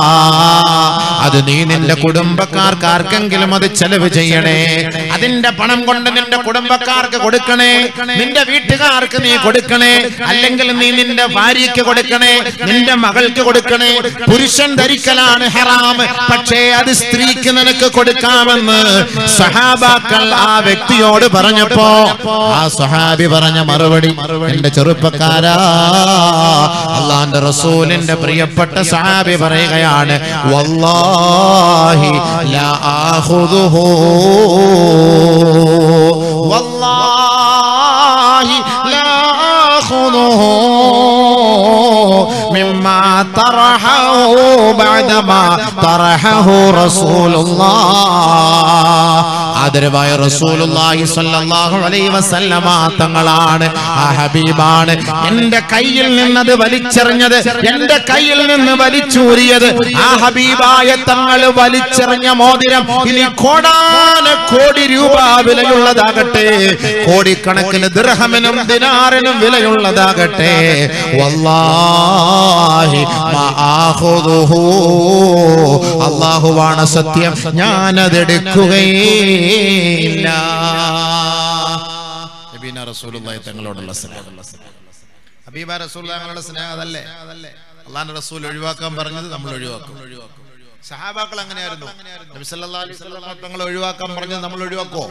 അത് നീ നിന്റെ കുടുംബക്കാർക്ക് ആർക്കെങ്കിലും അത് ചെലവ് ചെയ്യണേ അതിന്റെ പണം കൊണ്ട് നിന്റെ കുടുംബക്കാർക്ക് കൊടുക്കണേ നിന്റെ വീട്ടുകാർക്ക് നീ കൊടുക്കണേ അല്ലെങ്കിൽ നീ നിന്റെ ഭാര്യയ്ക്ക് കൊടുക്കണേ നിന്റെ മകൾക്ക് കൊടുക്കണേ പുരുഷൻ ധരിക്കലാണ് ഹറാം പക്ഷേ അത് സ്ത്രീക്ക് നിനക്ക് കൊടുക്കാമെന്ന് സഹാബാക്കൾ ആ വ്യക്തിയോട് പറഞ്ഞപ്പോ ആ സഹാബി പറഞ്ഞ മറുപടി എന്റെ ചെറുപ്പക്കാരാ അള്ളാന്റെ റസൂലിന്റെ പ്രിയപ്പെട്ട സഹാബി പറയുകയാണ് വല്ലാഹി ലാ ആഖുദുഹു വല്ലാഹി ലാ ആഖുദുഹു مما طرحه بعدما طرحه رسول الله ആദരവായ റസൂലുള്ളാഹി സ്വല്ലല്ലാഹു അലൈഹി വസല്ലമ തങ്ങളാണ് ആ ഹബീബാണ് എന്റെ കയ്യിൽ നിന്നത് വലിച്ചെറിഞ്ഞത് എന്റെ കയ്യിൽ നിന്ന് വലിച്ചൂരിയത് ആ ഹബീബായ തങ്ങൾ വലിച്ചെറിഞ്ഞ മോതിരം ഇനി കോടാന കോടി രൂപ വിലയുള്ളതാകട്ടെ കോടിക്കണക്കിന് ദിർഹമിനും ദിനാറിനും വിലയുള്ളതാകട്ടെ വല്ലാഹി മാ ആഖുദുഹു അല്ലാഹുവാണ് സത്യം ഞാനതെടുക്കുകയില്ല നബീന റസൂലുള്ളാഹി തങ്ങളോടുള്ള സ്നേഹം ഹബീബ റസൂലുള്ളാഹി തങ്ങളുടെ സ്നേഹം അതല്ലേ അള്ളാഹിന്റെ റസൂൽ ഒഴിവാക്കാൻ പറഞ്ഞത് നമ്മൾ ഒഴിവാക്കും സഹാബാക്കൾ അങ്ങനെയായിരുന്നു നബി സല്ലല്ലാഹു അലൈഹി വസല്ലം തങ്ങൾ ഒഴിവാക്കാൻ പറഞ്ഞത് നമ്മൾ ഒഴിവാക്കോ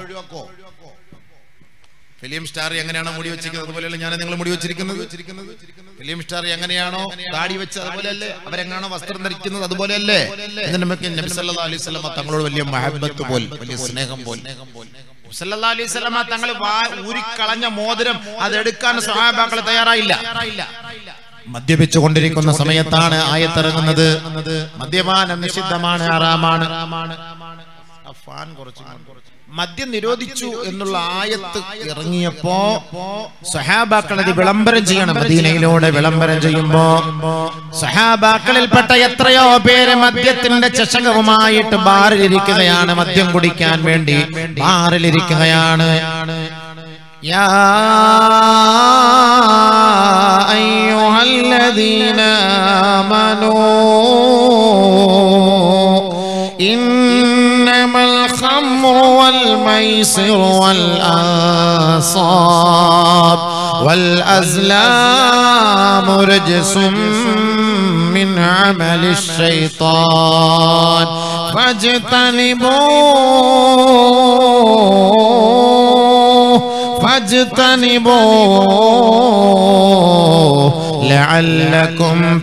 ഫിലിം സ്റ്റാർ എങ്ങനെയാണോ മുടി വെച്ചിരിക്കുന്നത് അതുപോലെയല്ല ഞാൻ നിങ്ങൾ മുടി വെച്ചിരിക്കുന്നത് ഫിലിം സ്റ്റാർ എങ്ങനെയാണോ താടി വെച്ച് അതുപോലെയല്ലേ അവരെങ്ങാണോ വസ്ത്രം ധരിക്കുന്നത് അതുപോലെയല്ലേ എന്നിട്ട് നമുക്ക് നബി സല്ലല്ലാഹു അലൈഹി വസല്ലം തങ്ങളോട് വലിയ മഹബത്ത് പോൽ വലിയ സ്നേഹം പോൽ സല്ലല്ലാഹു അലൈഹി വസല്ലം തങ്ങൾ ഊരിക്കളഞ്ഞ മോതിരം അതെടുക്കാൻ സഹാബാക്കൾ തയ്യാറായില്ല മദ്യപിച്ചു കൊണ്ടിരിക്കുന്ന സമയത്താണ് ആയത്തിറങ്ങുന്നത് മദ്യപാനം നിഷിദ്ധമാണ് ഹറാമാണ് ആ ഫാൻ കുറച്ച് മദ്യം നിരോധിച്ചു എന്നുള്ള ആയത്ത് ഇറങ്ങിയപ്പോ സഹാബാക്കൾ അത് വിളംബരം ചെയ്യണം മദീനയിലൂടെ വിളംബരം ചെയ്യുമ്പോ സഹാബാക്കളിൽപ്പെട്ട എത്രയോ പേര് മദ്യത്തിന്റെ ചഷകവുമായിട്ട് ബാറിലിരിക്കുകയാണ് മദ്യം കുടിക്കാൻ വേണ്ടി ബാറിലിരിക്കുകയാണ് يا أيها الذين آمنوا إنما الخمر والميسر والأنصاب والأزلام رجس من عمل الشيطان فاجتنبوه فاجتنبوه لعلكم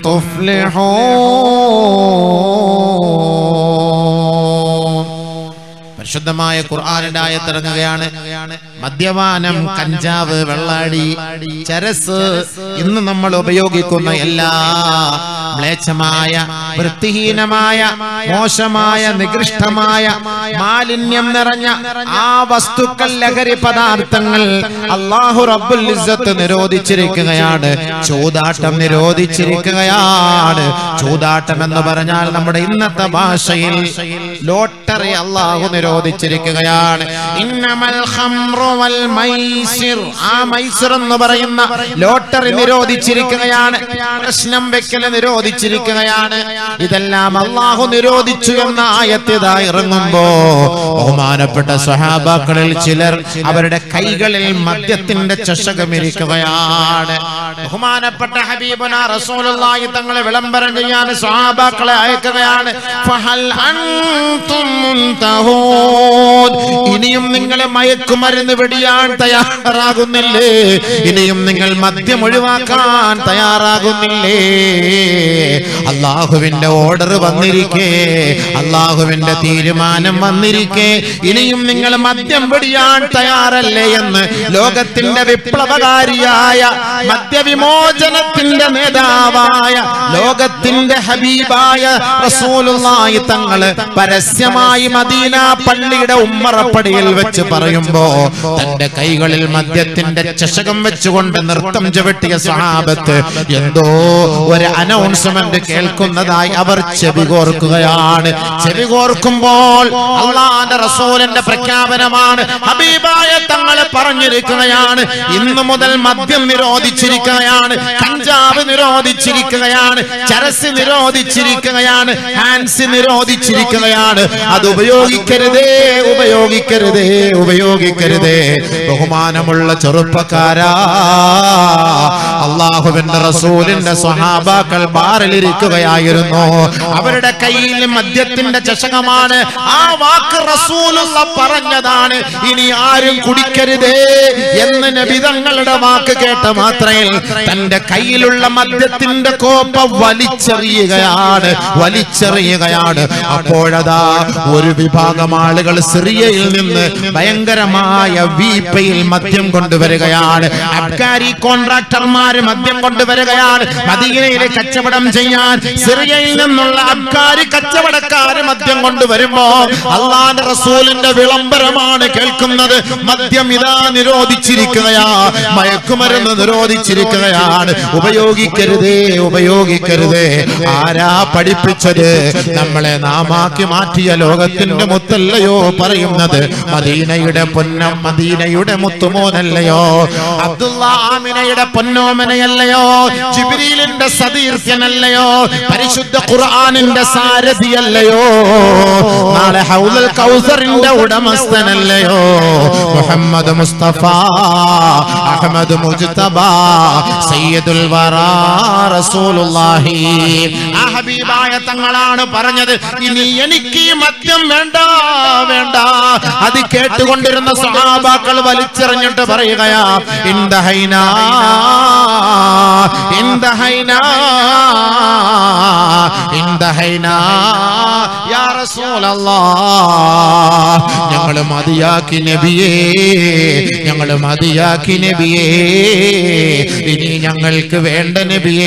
تفلحون പരിശുദ്ധമായ ഖുർആാനിന്റെ ആയത്തിറങ്ങുകയാണ് മദ്യപാനം കഞ്ചാവ് വെള്ളാടി ചരസ് ഇന്ന് നമ്മൾ ഉപയോഗിക്കുന്ന എല്ലാ മ്ലേച്ഛമായ വൃത്തിഹീനമായ മോശമായ നികൃഷ്ടമായ മാലിന്യം നിറഞ്ഞ ആ വസ്തുക്കൾ ലഹരി പദാർത്ഥങ്ങൾ അള്ളാഹു റബ്ബുൽ ഇസ്സത്ത് നിരോധിച്ചിരിക്കുകയാണ് ചൂതാട്ടം നിരോധിച്ചിരിക്കുകയാണ് ചൂതാട്ടം എന്ന് പറഞ്ഞാൽ നമ്മുടെ ഇന്നത്തെ ഭാഷയിൽ ലോട്ടറി അള്ളാഹു നിരോധിച്ചിരിക്കുകയാണ് ഇന്നമൽ ഖംറു വൽ മൈസിർ ആ മൈസിർ എന്ന് പറയുന്ന ലോട്ടറി നിരോധിച്ചിരിക്കുകയാണ് പ്രശ്നം വെക്കൽ നിരോധിച്ചിരിക്കുകയാണ് ഇതെല്ലാം അള്ളാഹു നിരോധിച്ചു എന്ന ആയത്തിതാ ഇറങ്ങുമ്പോ ബഹുമാനപ്പെട്ട സഹാബാക്കളിൽ ചിലർ അവരുടെ കൈകളിൽ മദ്യത്തിന്റെ ചഷകമിരിക്കുകയാണ് ബഹുമാനപ്പെട്ട ഹബീബന റസൂലുള്ളാഹി തങ്ങളെ വിളംബരം ചെയ്യാൻ സഹാബാക്കളെ അയക്കുകയാണ് ഫഹൽ അൻതും മുൻതഹൂൻ ഇനിയും നിങ്ങൾ മയക്കുമരുന്ന് വെടിയാൻ തയ്യാറാകുന്നില്ലേ ഇനിയും നിങ്ങൾ മദ്യം ഒഴിവാക്കാൻ തയ്യാറാകുന്നില്ലേ അള്ളാഹുവിന്റെ ഓർഡർ വന്നിരിക്കേ അള്ളാഹുവിന്റെ തീരുമാനം വന്നിരിക്കേ ഇനിയും നിങ്ങൾ മദ്യം വെടിയാൻ തയ്യാറല്ലേ എന്ന് ലോകത്തിന്റെ വിപ്ലവകാരിയായ മദ്യവിമോചനത്തിന്റെ നേതാവായ ലോകത്തിന്റെ ഹബീബായ റസൂലുള്ളാഹി തങ്ങള് പരസ്യമായി മദീന പള്ളിയുടെ ഉമ്മറപ്പടിയിൽ വെച്ച് പറയുമ്പോ തന്റെ കൈകളിൽ മദ്യത്തിന്റെ ചഷകം വെച്ചുകൊണ്ട് നൃത്തം ചവിട്ടിയ സഹാബത്ത് എന്തോ ഒരു അനൗൺസ്മെന്റ് കേൾക്കുന്നതായി അവർ ചെവി കോർക്കുകയാണ് ചെവി കോർക്കുമ്പോൾ അള്ളാന്റെ റസൂലിന്റെ പ്രഖ്യാപനമാണ് ഹബീബായ തങ്ങൾ പറഞ്ഞിരിക്കുകയാണ് ഇന്നു മുതൽ മദ്യം നിരോധിച്ചിരിക്കുകയാണ് കഞ്ചാവ് നിരോധിച്ചിരിക്കുകയാണ് ചരസ് നിരോധിച്ചിരിക്കുകയാണ് ഹാൻസ് നിരോധിച്ചിരിക്കുകയാണ് അത് ഉപയോഗിക്കരുതേ ഉപയോഗിക്കരുതേ ഉപയോഗിക്കരുതേ ബഹുമാനമുള്ള ചെറുപ്പക്കാരാ അള്ളാഹുവിന്റെ റസൂലിന്റെ സ്വഹാബാക്കൾ ബാറിലിരിക്കുകയായിരുന്നു അവരുടെ കയ്യിൽ മദ്യത്തിന്റെ ചഷകമാണ് ആ വാക്ക് റസൂലുള്ള പറഞ്ഞതാണ് ഇനി ആരും കുടിക്കരുതേ എന്ന് നബിതങ്ങളുടെ വാക്ക് കേട്ട മാത്രയിൽ തന്റെ കയ്യിലുള്ള മദ്യത്തിന്റെ കോപ്പ വലിച്ചെറിയുകയാണ് വലിച്ചെറിയുകയാണ് അപ്പോഴതാ ഒരു വിഭാഗം ആളുകൾ സിറിയയിൽ നിന്ന് ഭയങ്കരമായ വീപ്പയിൽ മദ്യം കൊണ്ടുവരികയാണ് അബ്കാരി കോൺട്രാക്ടർമാര് മദ്യം കൊണ്ടുവരികയാണ് മദീനയിലെ കച്ചവടം ചെയ്യാൻ സിറിയയിൽ നിന്നുള്ള അബ്കാരി കച്ചവടക്കാര് മദ്യം കൊണ്ടുവരുമ്പോ അള്ളാന്റെ റസൂലിന്റെ വിളംബരമാണ് കേൾക്കുന്നത് മദ്യം ഇതാ നിരോധിച്ചിരിക്കുകയാ മയക്കുമരുന്ന് നിരോധിച്ചിരിക്കുകയാണ് ഉപയോഗിക്കരുതേ ഉപയോഗിക്കരുതേ ആരാ പഠിപ്പിച്ചത് നമ്മളെ നാമാക്കി മാറ്റിയ ലോകത്തിന്റെ മുത്തല്ലയോ പറയുന്നത് മദീനയുടെ പൊന്നം മദീനയുടെ മുത്തുമോനല്ലയോ അബ്ദുള്ള ആമിനയുടെ പൊന്നോമനയല്ലയോ ജിബ്രീലിന്റെ സതീർഥ്യനല്ലയോ പരിശുദ്ധ ഖുർആനിന്റെ സാരഥിയല്ലയോ നാളെ ഹൗലൽ കൗസറിന്റെ ഉടമസ്ഥനല്ലയോ മുഹമ്മദ് മുസ്തഫ അഹമ്മദ് മുജ്തബ സയ്യിദുൽ വറാ റസൂലുള്ളാഹി ആ ഹബീബായ തങ്ങളാണ് പറഞ്ഞത് ഇനി എനിക്ക് ഈ മദ്യം വേണ്ട വേണ്ട അത് കേട്ടുകൊണ്ടിരുന്ന സഹാബാക്കൾ വലിച്ചെറിഞ്ഞിട്ട് പറയുകയാ ഇന്ദഹൈന ഇന്ദഹൈന ഇന്ദഹൈന യാ റസൂലല്ലാഹ് ഞങ്ങൾ മതിയാക്കി നബിയേ ഞങ്ങൾ മതിയാക്കി നബിയേ ഇനി ഞങ്ങൾക്ക് വേണ്ട നബിയേ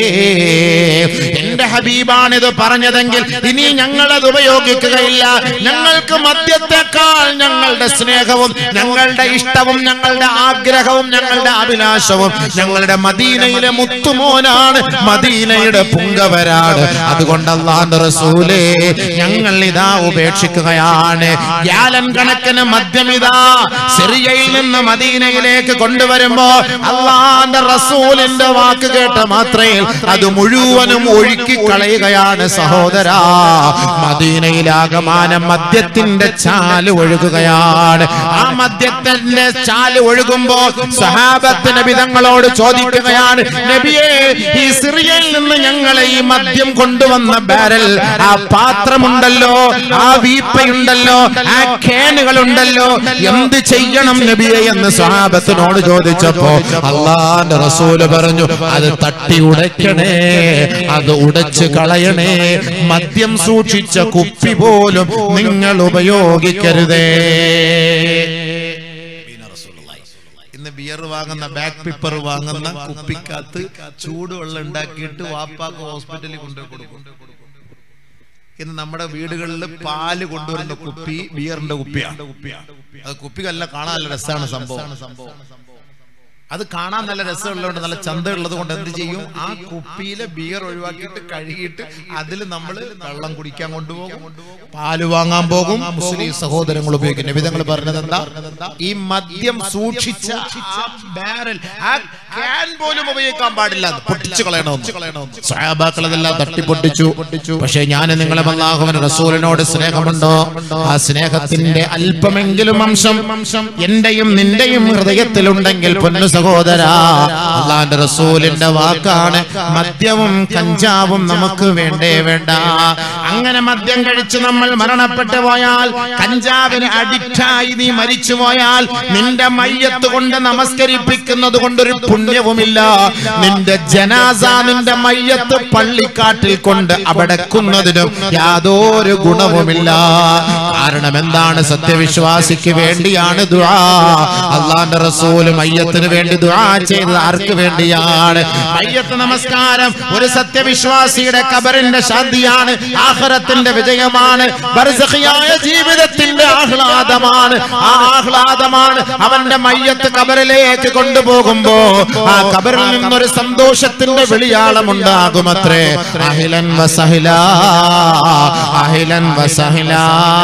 എന്റെ ഹബീബാണിത് പറഞ്ഞതെങ്കിൽ ഇനി ഞങ്ങളത് ഉപയോഗിക്കുകയില്ല ഞങ്ങൾക്ക് മദ്യത്തെക്കാൾ ഞങ്ങളുടെ സ്നേഹവും ഞങ്ങളുടെ ഇഷ്ടവും ഞങ്ങളുടെ ആഗ്രഹവും ഞങ്ങളുടെ അഭിലാഷവും ഞങ്ങളുടെ മദീനയിലെ മുത്തുമോനാണ് മദീനയുടെ പുങ്കവരാണ് അതുകൊണ്ട് അള്ളാന്റെ റസൂലേ ഞങ്ങൾ ഇതാ ഉപേക്ഷിക്കുകയാണ് ഗ്യാലൻ കണക്കിന് മദ്യം ഇതാ സിറിയയിൽ നിന്ന് മദീനയിലേക്ക് കൊണ്ടുവരുമ്പോ അള്ളാന്റെ റസൂലിന്റെ വാക്ക് കേട്ട മാത്രയിൽ അത് മുഴുവനും ഒഴുക്കി കളയുകയാണ് സഹോദരാ മദീനയിലാകമാനം മദ്യത്തിന്റെ ചാല് ഒഴുകുകയാണ് ആ മദ്യത്തിന്റെ ചാല് ഒഴുകുമ്പോ സഹാബത്തിന് വിധങ്ങളോട് ചോദിക്കുകയാണ് നബിയെ ഈ സിറിയയിൽ നിന്ന് ഞങ്ങളെ ഈ മദ്യം കൊണ്ടുവന്ന ബാരൽ ആ പാത്രമുണ്ടല്ലോ ആ വീപ്പയുണ്ടല്ലോ ആ കേനുകളുണ്ടല്ലോ എന്ത് ചെയ്യണം നബിയെ എന്ന് സഹാബത്തിനോട് ചോദിച്ചപ്പോ അള്ളാന്റെ റസൂല് പറഞ്ഞു അത് തട്ടി ഉടയ്ക്കണേ അത് ഉടച്ച് കളയണേ മദ്യം സൂക്ഷിച്ച കുപ്പി പോലും നിങ്ങൾ ഉപയോഗിക്കരുതേ ഇന്ന് ബിയർ വാങ്ങുന്ന ബാക്ക് പിപ്പർ വാങ്ങുന്ന കുപ്പിക്കകത്ത് ചൂടുവെള്ളം ഉണ്ടാക്കിയിട്ട് വാപ്പാക്ക് ഹോസ്പിറ്റലിൽ കൊണ്ടുപോയി കൊടുക്കും ഇന്ന് നമ്മുടെ വീടുകളിൽ പാല് കൊണ്ടുവരുന്ന കുപ്പി ബിയറിന്റെ കുപ്പിയാണ് അത് കുപ്പികല്ല കാണാൻ നല്ല രസമാണ് സംഭവം അത് കാണാൻ നല്ല രസമുള്ളതുകൊണ്ട് നല്ല ചന്ത ഉള്ളത് കൊണ്ട് എന്ത് ചെയ്യും ആ കുപ്പിയിലെ ബിയർ ഒഴിവാക്കിയിട്ട് കഴുകിയിട്ട് അതിൽ നമ്മൾ വെള്ളം കുടിക്കാൻ കൊണ്ടുപോകും പാല് വാങ്ങാൻ പോകും മുസ്ലിം സഹോദരങ്ങൾ ഉപയോഗിക്കും വിധങ്ങൾ പറഞ്ഞത് എന്താ ഈ മദ്യം സൂക്ഷിച്ച ആ ബാരൽ ആ ക്യാൻ പോലും ഉപയോഗിക്കാൻ പാടില്ല അത് പൊട്ടിച്ചു കളയണമെന്ന് സഹാബാക്കൾ അതെല്ലാം തട്ടിപ്പൊട്ടിച്ചു പക്ഷേ ഞാൻ നിങ്ങളെ അള്ളാഹുവിന് റസൂലിനോട് സ്നേഹമുണ്ടോ ആ സ്നേഹത്തിന്റെ അല്പമെങ്കിലും അംശം എന്റെയും നിന്റെയും ഹൃദയത്തിലുണ്ടെങ്കിൽ പൊന്നു സഹോദരാ അള്ളാന്റെ റസൂലിന്റെ വാക്കാണ് മദ്യവും കഞ്ചാവും നമുക്ക് വേണ്ടേ വേണ്ട അങ്ങനെ മദ്യം കഴിച്ച് നമ്മൾ മരണപ്പെട്ടു പോയാൽ കഞ്ചാവിന് അഡിക്റ്റായി നീ മരിച്ചു പോയാൽ നിന്റെ മയ്യത്ത് കൊണ്ട് നമസ്കരിപ്പിക്കുന്നത് കൊണ്ടൊരു പുണ്യവുമില്ല നിന്റെ ജനാസ നിന്റെ മയ്യത്ത് പള്ളിക്കാട്ടിൽ കൊണ്ട് അവിടക്കുന്നതിനും യാതൊരു ഗുണവുമില്ല കാരണം എന്താണ് സത്യവിശ്വാസിക്ക് വേണ്ടിയാണ് ദുആ അള്ളാന്റെ റസൂല് മയ്യത്തിന് വേണ്ടി ദുആ ചെയ്തത് ആർക്ക് വേണ്ടിയാണ് മയ്യത്ത് നമസ്കാരം ഒരു സത്യവിശ്വാസിയുടെ കബറിന്റെ ശാന്തിയാണ് ആഹ്റത്തിന്റെ വിജയമാണ് ബർസഖിയായ ജീവിതത്തിന്റെ ആഹ്ലാദമാണ് ആ ആഹ്ലാദമാണ് അവന്റെ മയ്യത്ത് കബറിലേക്ക് കൊണ്ടുപോകുമ്പോ ആ കബറിൽ നിന്നൊരു സന്തോഷത്തിന്റെ വെളിയാളം ഉണ്ടാകുമത്രേ അഹിലൻ വസഹില അഹിലൻ വസഹില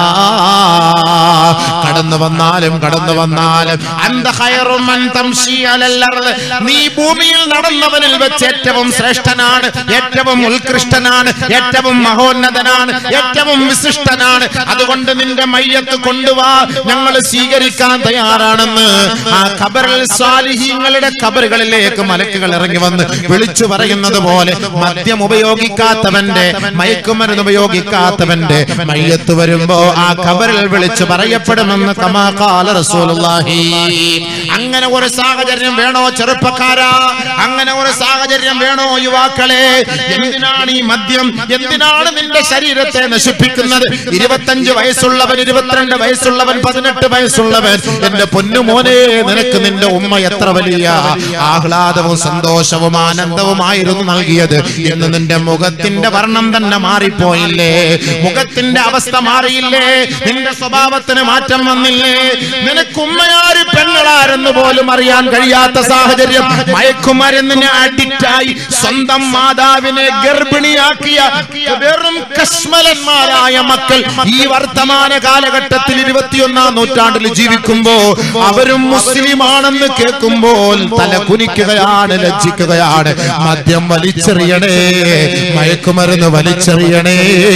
കടന്നു വന്നാലും കടന്നു വന്നാലും അന്ത ഖൈറും മൻ തംശി അലൽ അർള്. നീ ഭൂമിയിൽ നടന്നവനിൽ വെച്ച് ഏറ്റവും ശ്രേഷ്ഠനാണ് ഏറ്റവും ഉത്കൃഷ്ടനാണ് ഏറ്റവും മഹോന്നതനാണ് ഏറ്റവും വിശിഷ്ടനാണ് അതുകൊണ്ട് നിന്റെ മയ്യത്ത് കൊണ്ടുവാ ഞങ്ങൾ സ്വീകരിക്കാൻ തയ്യാറാണെന്ന് ആ ഖബറിൽ സ്വാലിഹീങ്ങളുടെ ഖബറുകളിലേക്ക് മലക്കുകൾ ഇറങ്ങി വന്ന് വിളിച്ചു പറയുന്നത് പോലെ മദ്യം ഉപയോഗിക്കാത്തവന്റെ മയക്കുമരുന്ന് ഉപയോഗിക്കാത്തവന്റെ മയ്യത്ത് വരുമ്പോ ആ ഖബറിൽ വിളിച്ചു പറയപ്പെടുമെന്ന് കമാകാല റസൂലുള്ളാഹി അങ്ങനെ ഒരു സാഹചര്യം വേണോ ചെറുപ്പക്കാരാ അങ്ങനെ ഒരു സാഹചര്യം വേണോ യുവാക്കളെ എന്തിനാണ് ഈ മദ്യം എന്തിനാണ് നിന്റെ ശരീരത്തെ നശിപ്പിക്കുന്നത് ഇരുപത്തഞ്ച് വയസ്സുള്ളവൻ ഇരുപത്തിരണ്ട് വയസ്സുള്ളവൻ പതിനെട്ട് വയസ്സുള്ളവൻ എന്റെ പൊന്നുമോനെ നിനക്ക് നിന്റെ ഉമ്മ എത്ര വലിയ ആഹ്ലാദവും സന്തോഷവും ആനന്ദവുമായിരുന്നു നൽകിയത് എന്ന് നിന്റെ മുഖത്തിന്റെ വർണ്ണം തന്നെ മാറിപ്പോയില്ലേ മുഖത്തിന്റെ അവസ്ഥ മാറിയില്ലേ നിന്റെ സ്വഭാവത്തിന് മാറ്റം വന്നില്ലേ നിനക്ക് ഉമ്മയാര് പെങ്ങളാരെന്ന് പോലും അറിയാൻ കഴിയാത്ത സാഹചര്യം മയക്കുമരുന്നിന് അഡിക്റ്റായി സ്വന്തം മാതാവിനെ ഗർഭിണിയാക്കിയ വെറും കശ്മലന്മാരായ മക്കൾ ഈ വർത്തമാന കാലഘട്ടത്തിൽ ഇരുപത്തിയൊന്നാം നൂറ്റാണ്ടിൽ ജീവിക്കുമ്പോ അവരും മുസ്ലിമാണെന്ന് കേൾക്കുമ്പോൾ തല കുനിക്കുകയാണ് ലജ്ജിക്കുകയാണ് മദ്യം വലിച്ചെറിയണേ മയക്കുമരുന്ന് വലിച്ചെറിയണേ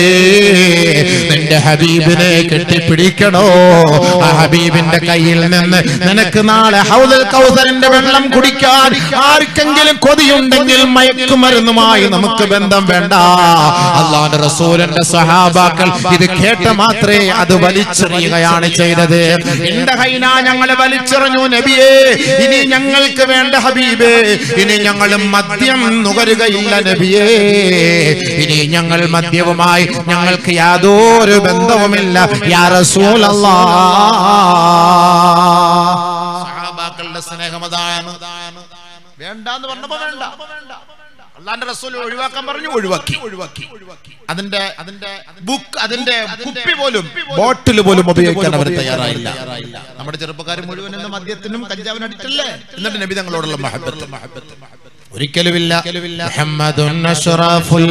നിന്റെ ഹബീബിനെ കെട്ടിപ്പിടിക്കണോ ആ ഹബീബിന്റെ കയ്യിൽ നിന്ന് നിനക്ക് നാളെ ഹൗദൽ കൗസറിന്റെ വെള്ളം കുടിക്കാൻ ആർക്കെങ്കിലും കൊതിയുണ്ടെങ്കിൽ മയക്കുമരുന്നുമായി നമുക്ക് ബന്ധം വേണ്ട അള്ളാന്റെ റസൂലിന്റെ സഹാബാക്കൾ ഇത് കേട്ട മാത്രമേ അത് വലിച്ചെറിയുകയാണ് ചെയ്തത് എന്റെ ഹൈന ഞങ്ങളെ വലിച്ചെറിഞ്ഞു നബിയേ ഇനി ഞങ്ങൾക്ക് വേണ്ട ഹബീബേ ഇനി ഞങ്ങൾ മദ്യം നുകരുകയില്ല നബിയേ ഇനി ഞങ്ങൾ മദ്യവുമായി ഞങ്ങൾക്ക് യാതൊരു ബന്ധവുമില്ല യാ റസൂലല്ലാ സഹാബാക്കളുടെ സ്നേഹം അതാണ് വേണ്ട എന്ന് പറഞ്ഞപ്പോ വേണ്ട അള്ളാന്റെ റസൂൽ ഒഴിവാക്കാൻ പറഞ്ഞു ഒഴിവാക്കി ഒഴിവാക്കി അതിന്റെ അതിന്റെ ബുക്ക് അതിന്റെ കുപ്പി പോലും ബോട്ടിൽ പോലും ഉപയോഗിക്കാൻ അവർ തയ്യാറായില്ല നമ്മുടെ ചെറുപ്പക്കാർ മുഴുവൻ ഇന്ന് മദ്യത്തിനും കഞ്ചാവിനും അടിച്ചല്ലേ എന്നിട്ട് നബി തങ്ങളോടുള്ള മഹബത്ത് ഒരിക്കലുമില്ല മുഹമ്മദുൻ അഷ്റഫുൽ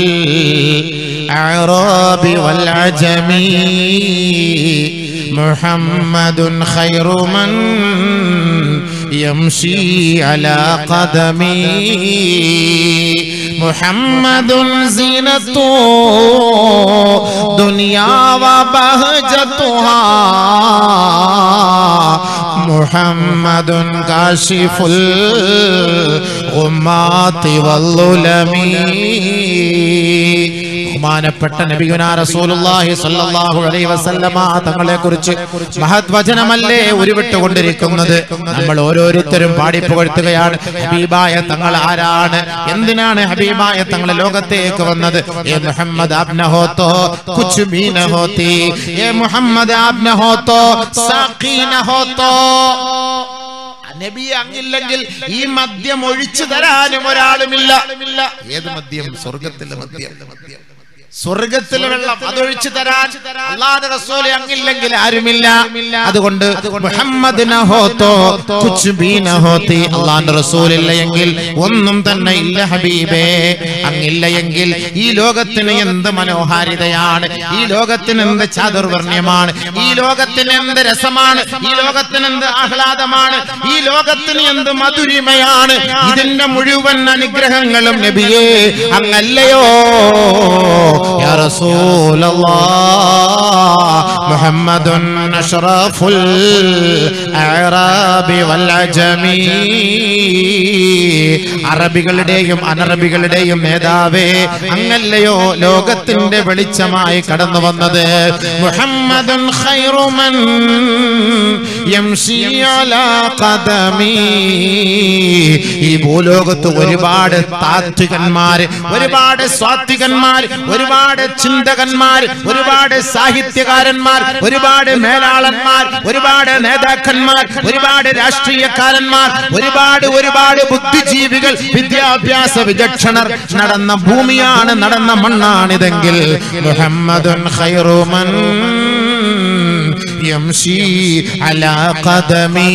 അഅറാബി വൽ അജമി മുഹമ്മദുൻ ഖൈറു മൻ യംശി അലാ ഖദമി മുഹമ്മദുൻ സീനത്തു ദുനിയാ വബഹജതുഹാ മുഹമ്മദുൻ കാശിഫുൽ ഉമ്മാത്തി വല്ലുലമി ബഹുമാനപ്പെട്ട നബിയുനാ റസൂലുള്ളാഹി സ്വല്ലല്ലാഹു അലൈഹി വസല്ലമ തങ്ങളെ കുറിച്ച് മഹത് വചനമല്ലേ ഉരുവിട്ടുകൊണ്ടിരിക്കുന്നത് നമ്മൾ ഓരോരുത്തരും പാടിപ്പുകഴ്ത്തുകയാണ് ഹബീബായ തങ്ങൾ ആരാണ് എന്തിനാണ് ഹബീബായ തങ്ങൾ ലോകത്തേക്ക് വന്നത് ഏ മുഹമ്മദ് ആപ്ന ഹോത്തോ കുച്ച് ഭീ ന ഹോത്തി ഏ മുഹമ്മദ് ആപ്ന ഹോത്തോ സാഖി ന ഹോത്തോ നബി അങ്ങില്ലെങ്കിൽ ഈ മദ്യം ഒഴിച്ചു തരാനും ഒരാളുമില്ല ഏത് മദ്യം സ്വർഗത്തിലെ മദ്യം സ്വർഗത്തിലെ വെള്ളം അതൊഴിച്ചു തരാൻ അള്ളാഹുവിന്റെ റസൂല് അങ്ങില്ലെങ്കിൽ ആരുമില്ല അതുകൊണ്ട് മുഹമ്മദ് ന ഹോത്തോ കുച്ച് ഭീ ന ഹോത്തി അള്ളാന്റെ റസൂലില്ല എങ്കിൽ ഒന്നും തന്നെ ഇല്ല ഹബീബേ അങ്ങില്ല എങ്കിൽ ഈ ലോകത്തിന് എന്ത് മനോഹാരിതയാണ് ഈ ലോകത്തിന് എന്ത് ചാതുർവർണ്യമാണ് ഈ ലോകത്തിന് എന്ത് രസമാണ് ഈ ലോകത്തിന് എന്ത് ആഹ്ലാദമാണ് ഈ ലോകത്തിന് എന്ത് മധുരിമയാണ് ഇതിന്റെ മുഴുവൻ അനുഗ്രഹങ്ങളും നബിയേ അങ്ങല്ലയോ യാ റസൂലല്ലാഹ് മുഹമ്മദുൻ അഷ്റഫുൽ അഅറാബി വൽ അജമി അറബികളുടെയും അനറബികളുടെയും നേതാവേ അങ്ങല്ലയോ ലോകത്തിന്റെ വെളിച്ചമായി കടന്നു വന്നത് മുഹമ്മദുൻ ഖൈറുമൻ യംശി അലാ ഖദമി ഈ ഭൂലോകത്ത് ഒരുപാട് താത്വികന്മാര് ഒരുപാട് സ്വാത്വികന്മാർ ഒരുപാട് ചിന്തകന്മാർ ഒരുപാട് സാഹിത്യകാരന്മാർ ഒരുപാട് മേലാളന്മാർ ഒരുപാട് നേതാക്കന്മാർ ഒരുപാട് രാഷ്ട്രീയക്കാരന്മാർ ഒരുപാട് ഒരുപാട് ബുദ്ധിജീവികൾ വിദ്യാഭ്യാസ വിചക്ഷണർ നടന്ന ഭൂമിയാണ് നടന്ന മണ്ണാണിതെങ്കിൽ മുഹമ്മദുൻ ഖൈറുമൻ യംശി അലാ ഖദമി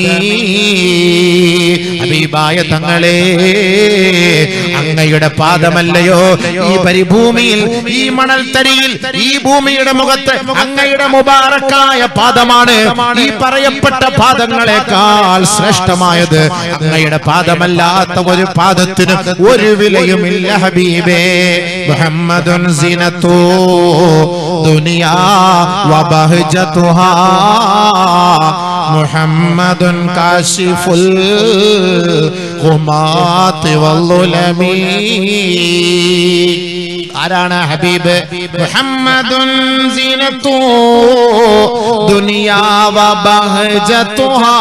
ഹബീബായ തങ്ങളെ അങ്ങയുടെ പാദമല്ലയോ ഈ പരിഭൂമിയിൽ ഈ മണൽത്തരിയിൽ ഈ ഭൂമിയുടെ മുഖത്ത് അങ്ങയുടെ മുബാറക്കായ പാദമാണ് ഈ പറയപ്പെട്ട പാദങ്ങളെക്കാൾ ശ്രേഷ്ഠമായത് അങ്ങയുടെ പാദമല്ലാത്ത ഒരു പാദത്തിന് ഒരു വിലയുമില്ല ഹബീബേ മുഹമ്മദുൻ സിനത്തു ദുനിയാ വബഹജതുഹാ മുഹമ്മദുൻ കാശിഫുൽ ഖുമാത്തി വല്ലുലമി ആരാണ് ഹബീബ് മുഹമ്മദുൻ സീനത്തു ദുനിയാ വബഹജതുഹാ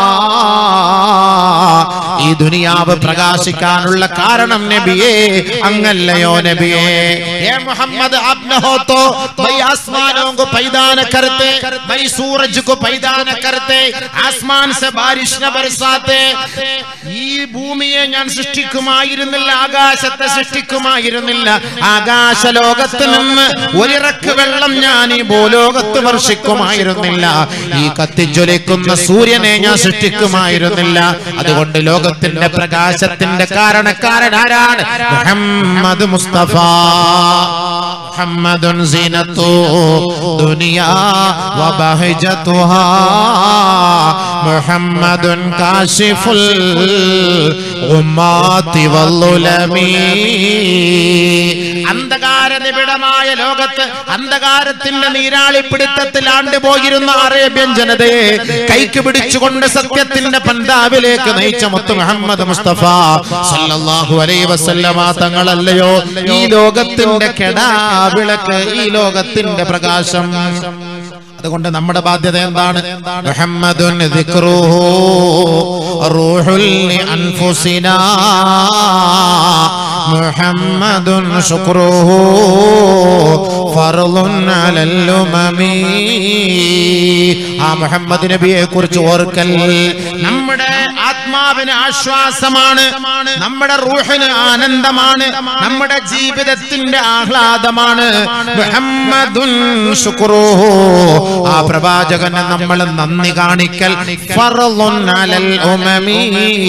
ഈ ദുനിയാവ് പ്രകാശിക്കാനുള്ള കാരണം നബിയേ അങ്ങല്ലയോ നബിയേ ये मोहम्मद आप न हो तो मैं आसमानों को पैदा न करते मैं सूरज को पैदा न करते ആസ്മാൻ से बारिश न बरसाते ഈ ഭൂമിയെ ഞാൻ സൃഷ്ടിക്കുമായിരുന്നില്ല ആകാശത്തെ സൃഷ്ടിക്കുമായിരുന്നില്ല ആകാശ ലോകത്ത് നിന്ന് ഒരിറക്ക് വെള്ളം ഞാൻ ഈ ഭൂലോകത്ത് വർഷിക്കുമായിരുന്നില്ല ഈ കത്തിജ്വലിക്കുന്ന സൂര്യനെ ഞാൻ സൃഷ്ടിക്കുമായിരുന്നില്ല അതുകൊണ്ട് ലോകത്തിന്റെ പ്രകാശത്തിന്റെ കാരണക്കാരൻ ആരാണ് മുഹമ്മദ് മുസ്തഫ محمد زينة دنيا وبهجتها محمد كاشف الغمات والظلم അന്ധകാര നിബിഡമായ ലോകത്ത് അന്ധകാരത്തിന്റെ നീരാളിപ്പിടുത്തത്തിൽ ആണ്ടുപോയിരുന്ന അറേബ്യൻ ജനതയെ കൈക്ക് പിടിച്ചുകൊണ്ട് സത്യത്തിന്റെ പന്താവിലേക്ക് നയിച്ച മുത്ത് മുഹമ്മദ് മുസ്തഫ സല്ലല്ലാഹു അലൈഹി വസല്ലമ തങ്ങളല്ലയോ ഈ ലോകത്തിന്റെ കെടാവിളക്ക് ഈ ലോകത്തിന്റെ പ്രകാശം അതുകൊണ്ട് നമ്മുടെ ബാധ്യത എന്താണ് മുഹമ്മദുൻ ദിക്റുഹു റൂഹുൽ അൻഫുസിനാ മുഹമ്മദുൻ ശുക്രുഹു ഫർളുൻ അലൽ ഉമമി ആ മുഹമ്മദ് നബിയെ കുറിച്ച് ഓർക്കൽ നമ്മുടെ ആത്മാവിന് ആശ്വാസമാണ് നമ്മുടെ റൂഹിന് ആനന്ദമാണ് നമ്മുടെ ജീവിതത്തിന്റെ ആഹ്ലാദമാണ് മുഹമ്മദുൻ ശുക്രുഹു ആ പ്രവാചകന് നമ്മൾ നന്ദി കാണിക്കൽ ഫർളുൻ അലൽ ഉമമി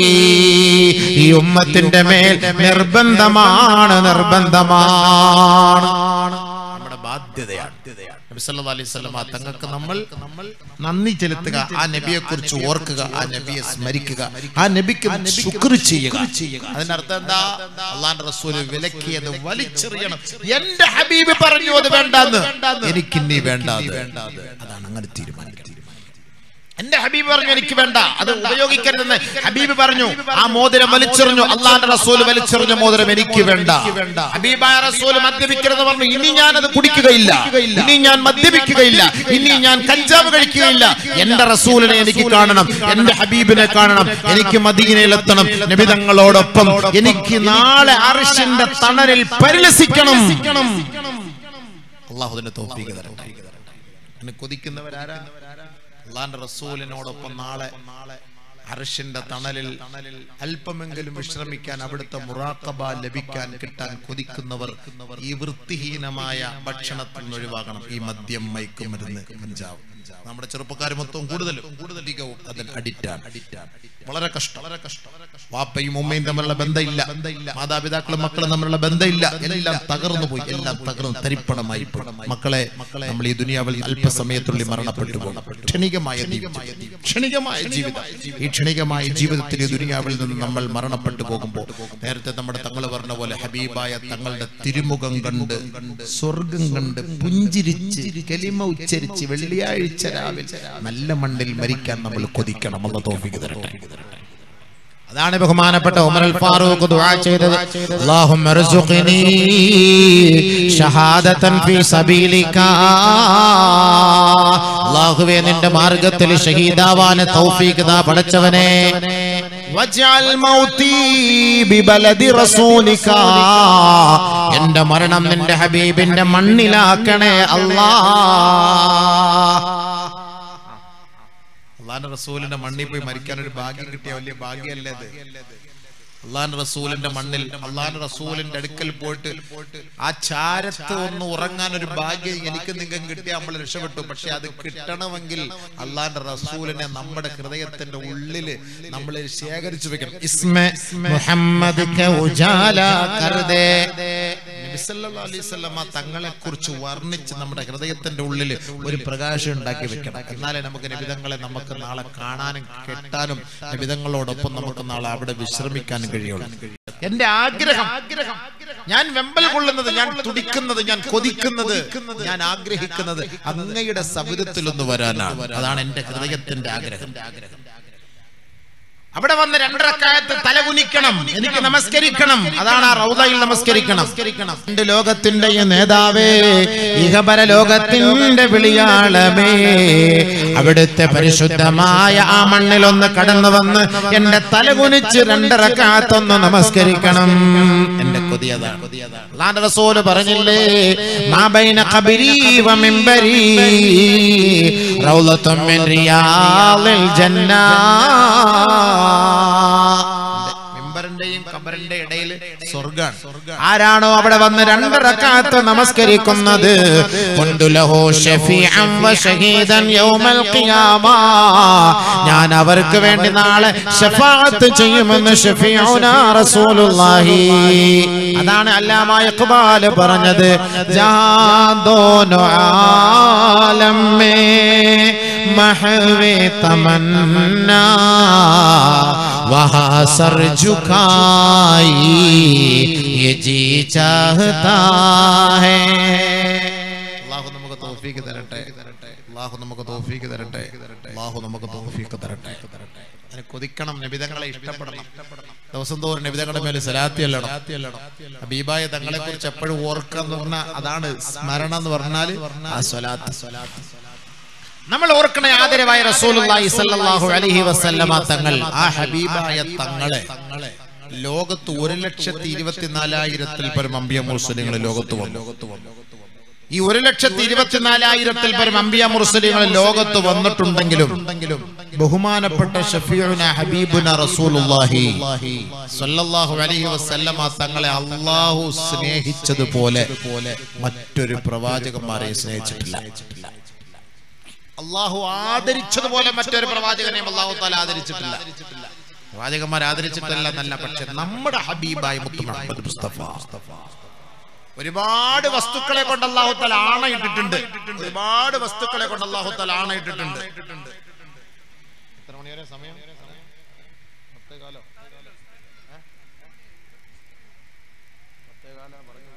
ഈ ഉമ്മത്തിന്റെ മേൽ നിർബന്ധമാണ് നിർബന്ധമാണ് നമ്മുടെ ബാധ്യതയാണ് നബി സല്ലല്ലാഹു അലൈഹി വസല്ലം ആ തങ്ങൾക്ക് നമ്മൾ നമ്മൾ നന്ദി ചെലുത്തുക ആ നബിയെ കുറിച്ച് ഓർക്കുക ആ നബിയെ സ്മരിക്കുക ആ നബിക്ക് ശുക്ർ ചെയ്യുക അതിന്റെ അർത്ഥം എന്താ അള്ളാന്റെ റസൂല് വിലക്കിയത് വലിച്ചെറിയണം എന്റെ ഹബീബ് പറഞ്ഞു അത് വേണ്ടാന്ന് എനിക്ക് നീ വേണ്ട അതാണ് അങ്ങനെ തീരുമാനിക്കുന്നത് എന്റെ ഹബീബ് പറഞ്ഞു എനിക്ക് വേണ്ട അത് ഉപയോഗിക്കരുതെന്ന് ഹബീബ് പറഞ്ഞു ആ മോതിരം വലിച്ചെറിഞ്ഞു അള്ളാന്റെ റസൂൽ വലിച്ചെറിഞ്ഞ മോതിരം എനിക്ക് വേണ്ട ഹബീബായ റസൂൽ മദ്യപിക്കരുത് പറഞ്ഞു ഇനി ഞാൻ അത് കുടിക്കുകയില്ല ഇനി ഞാൻ മദ്യപിക്കുകയില്ല ഇനി ഞാൻ കഞ്ചാവ് കഴിക്കുകയില്ല എന്റെ റസൂലിനെ എനിക്ക് കാണണം എന്റെ ഹബീബിനെ കാണണം എനിക്ക് മദീനയിലെത്തണം നബിതങ്ങളോടൊപ്പം എനിക്ക് നാളെ അറിഷിന്റെ തണലിൽ പരിലസിക്കണം അള്ളാഹുദിന്റെ തോഫീക്ക് തരട്ടെ അങ്ങനെ കൊതിക്കുന്നവരാരാ അള്ളാന്റെ റസൂലിനോടൊപ്പം നാളെ അർഷിന്റെ തണലിൽ അല്പമെങ്കിലും വിശ്രമിക്കാൻ അവിടുത്തെ മുറാക്കബ ലഭിക്കാൻ കിട്ടാൻ കൊതിക്കുന്നവർ ഈ വൃത്തിഹീനമായ ഭക്ഷണത്തിൽ നിന്ന് ഒഴിവാകണം ഈ മദ്യം മയക്കുമരുന്ന് കഞ്ചാവ് നമ്മുടെ ചെറുപ്പക്കാർ മൊത്തം കൂടുതലും കൂടുതലധികവും അതിൽ അഡിക്റ്റാണ് വളരെ കഷ്ടം വളരെ കഷ്ടം വാപ്പയും ഉമ്മയും തമ്മിലുള്ള ബന്ധമില്ല മാതാപിതാക്കളും മക്കളും തമ്മിലുള്ള ബന്ധമില്ല എല്ലാം തകർന്നു പോയി എല്ലാം തകർന്നു തരിപ്പണമായി പോയി. മക്കളെ നമ്മൾ ഈ ദുനിയാവിൽ അല്പസമയത്തുള്ളിൽ മരണപ്പെട്ടു പോകും ക്ഷണികമായ ജീവിതം. ക്ഷണികമായ ജീവിതം ഈ ക്ഷണികമായ ജീവിതത്തിൽ ഈ ദുനിയാവിൽ നിന്ന് നമ്മൾ മരണപ്പെട്ടു പോകുമ്പോൾ നേരത്തെ നമ്മുടെ തങ്ങൾ പറഞ്ഞ പോലെ ഹബീബായ തങ്ങളുടെ തിരുമുഖം കണ്ട് സ്വർഗം കണ്ട് പുഞ്ചിരിച്ച് കലിമ ഉച്ചരിച്ച് വെള്ളിയാഴ്ച രാവിലെ നല്ല മണ്ണിൽ മരിക്കാൻ നമ്മൾ കൊതിക്കണം അല്ല തോഫിക്ക് തരട്ടെ അതാണ് ബഹുമാനപ്പെട്ട ഉമർ അൽ ഫാറൂഖ് ദുആ ചെയ്തത് അല്ലാഹുമ്മ റസുഖ്നി ഷഹാദതൻ ഫീ സബീലിക അല്ലാഹുവേ നിന്റെ മാർഗ്ഗത്തിൽ ഷഹീദാവാൻ തൗഫീഖ് ദാ പടച്ചവനെ വജ്അൽ മൗതി ബിബലദി റസൂലിക എന്റെ മരണം നിന്റെ ഹബീബിന്റെ മണ്ണിലാക്കണേ അല്ലാ അള്ളാന്റെ റസൂലിന്റെ മണ്ണിൽ പോയി മരിക്കാൻ ഒരു ഭാഗ്യം കിട്ടിയ വലിയ ഭാഗ്യമല്ലേ അത് അള്ളാന്റെ റസൂലിന്റെ മണ്ണിൽ അള്ളാന്റെ റസൂലിന്റെ അടുക്കൽ പോയിട്ട് ആ ചാരത്ത് ഒന്ന് ഉറങ്ങാൻ ഒരു ഭാഗ്യം എനിക്ക് നിങ്ങൾക്ക് കിട്ടിയ നമ്മൾ രക്ഷപ്പെട്ടു പക്ഷെ അത് കിട്ടണമെങ്കിൽ അള്ളാന്റെ റസൂലിനെ നമ്മുടെ ഹൃദയത്തിന്റെ ഉള്ളില് നമ്മൾ ശേഖരിച്ചു വെക്കണം ഇസ്മ മുഹമ്മദ് തങ്ങളെ കുറിച്ച് വർണ്ണിച്ച് നമ്മുടെ ഹൃദയത്തിന്റെ ഉള്ളിൽ ഒരു പ്രകാശം ഉണ്ടാക്കി വെക്കണം എന്നാലേ നമുക്ക് നിബിതങ്ങളെ നമുക്ക് നാളെ കാണാനും കെട്ടാനും നിബിതങ്ങളോടൊപ്പം നമുക്ക് നാളെ അവിടെ വിശ്രമിക്കാനും കഴിയുള്ളൂ എന്റെ ആഗ്രഹം ഞാൻ വെമ്പൽ കൊള്ളുന്നത് ഞാൻ തുടിക്കുന്നത് ഞാൻ കൊതിക്കുന്നത് ഞാൻ ആഗ്രഹിക്കുന്നത് അങ്ങയുടെ സവിധത്തിൽ ഒന്ന് വരാനാണ് അതാണ് എന്റെ ഹൃദയത്തിന്റെ ആഗ്രഹം അവിടെ വന്ന് രണ്ടരക്കാലത്ത് തലകുനിക്കണം എനിക്ക് നമസ്കരിക്കണം അതാണ് ആ റൗദയിൽ നമസ്കരിക്കണം രണ്ട് ലോകത്തിന്റെ ഈ നേതാവേ ഇഹപര ലോകത്തിന്റെ വിളിയാളമേ അവിടുത്തെ പരിശുദ്ധമായ ആ മണ്ണിൽ ഒന്ന് കടന്നു വന്ന് എന്റെ തലകുനിച്ച് രണ്ടരക്കാത്തൊന്ന് നമസ്കരിക്കണം എന്റെ കൊതിയതാണ് അള്ളാന്റെ റസൂല് പറഞ്ഞില്ലേ മാബൈന ഖബരി വ മിമ്പരി റൗളത്തും മിൻ റിയാദിൽ ജന്നാ മിമ്പറിന്റെയും ഖബറിന്റെ ഇടയിൽ സ്വർഗാണ് ആരാണോ അവിടെ വന്ന് രണ്ട് റക്അത്ത് നമസ്കരിക്കുന്നത് കൊണ്ടുലഹു ഷഫീഅൻ വ ഷഹീദൻ യൗമൽ ഖിയാമ ഞാൻ അവർക്ക് വേണ്ടി നാളെ ഷഫാഅത്ത് ചെയ്യുമെന്ന് ഷഫീഉനാ റസൂലുള്ളാഹി അതാണ് അല്ലാമ ഇഖ്ബാൽ പറഞ്ഞത് ജഹാൻ ദോനോ ആലം മേ महवे तमन्ना वहाँ सर झुकाई ये जी चाहता है അള്ളാഹു നമുക്ക് തോഫീക്ക് തരട്ടെ അള്ളാഹു നമുക്ക് തോഫീക്ക് തരട്ടെ അള്ളാഹു നമുക്ക് തോഫീക്ക് തരട്ടെ അതിനെ കൊതിക്കണം നബിതങ്ങളെ ഇഷ്ടപ്പെടണം ദിവസം തോറും നബിതങ്ങളുടെ മേലെ സലാത്തി അല്ലണം ഹബീബായ തങ്ങളെ കുറിച്ച് എപ്പോഴും ഓർക്കുക എന്ന് പറഞ്ഞാൽ അതാണ് സ്മരണ എന്ന് പറഞ്ഞാൽ ആ സ്വലാത്ത് സ്വലാത്ത് നമ്മൾ ഓർക്കണേ ആദരവായ റസൂലുള്ളാഹി സ്വല്ലല്ലാഹു അലൈഹി വസല്ലമ തങ്ങൾ ആ ഹബീബായ തങ്ങളെ ലോകത്ത് ഒരു ലക്ഷത്തി ഇരുപത്തിനാലായിരത്തിൽ പരം അമ്പിയ മുസ്ലിങ്ങൾ ലോകത്ത് വന്നു ഈ ഒരു ലക്ഷത്തി ഇരുപത്തിനാലായിരത്തിൽ പരം അമ്പിയ മുർസലിങ്ങൾ ലോകത്ത് വന്നിട്ടുണ്ടെങ്കിലും ബഹുമാനപ്പെട്ട ഷഫീഉന ഹബീബുന റസൂലുള്ളാഹി സല്ലല്ലാഹു അലൈഹി വസല്ലമ തങ്ങളെ അള്ളാഹു സ്നേഹിച്ചതുപോലെ മറ്റൊരു പ്രവാചകന്മാരെ സ്നേഹിച്ചിട്ടില്ല അള്ളാഹു ആദരിച്ചതുപോലെ മറ്റൊരു പ്രവാചകനെയും അള്ളാഹു താല ആദരിച്ചിട്ടില്ല പ്രവാചകന്മാർ ആദരിച്ചിട്ടല്ല നല്ല പക്ഷെ നമ്മുടെ ഹബീബായ മുത്തു മുഹമ്മദ് മുസ്തഫ ഒരുപാട് വസ്തുക്കളെ കൊണ്ട് അള്ളാഹു താല ആണയിട്ടിട്ടുണ്ട് ഒരുപാട് വസ്തുക്കളെ കൊണ്ട് അള്ളാഹു താല ആണയിട്ടിട്ടുണ്ട് എത്ര മണി വരെ സമയം പത്തേകാലോ പത്തേകാലോ പറഞ്ഞു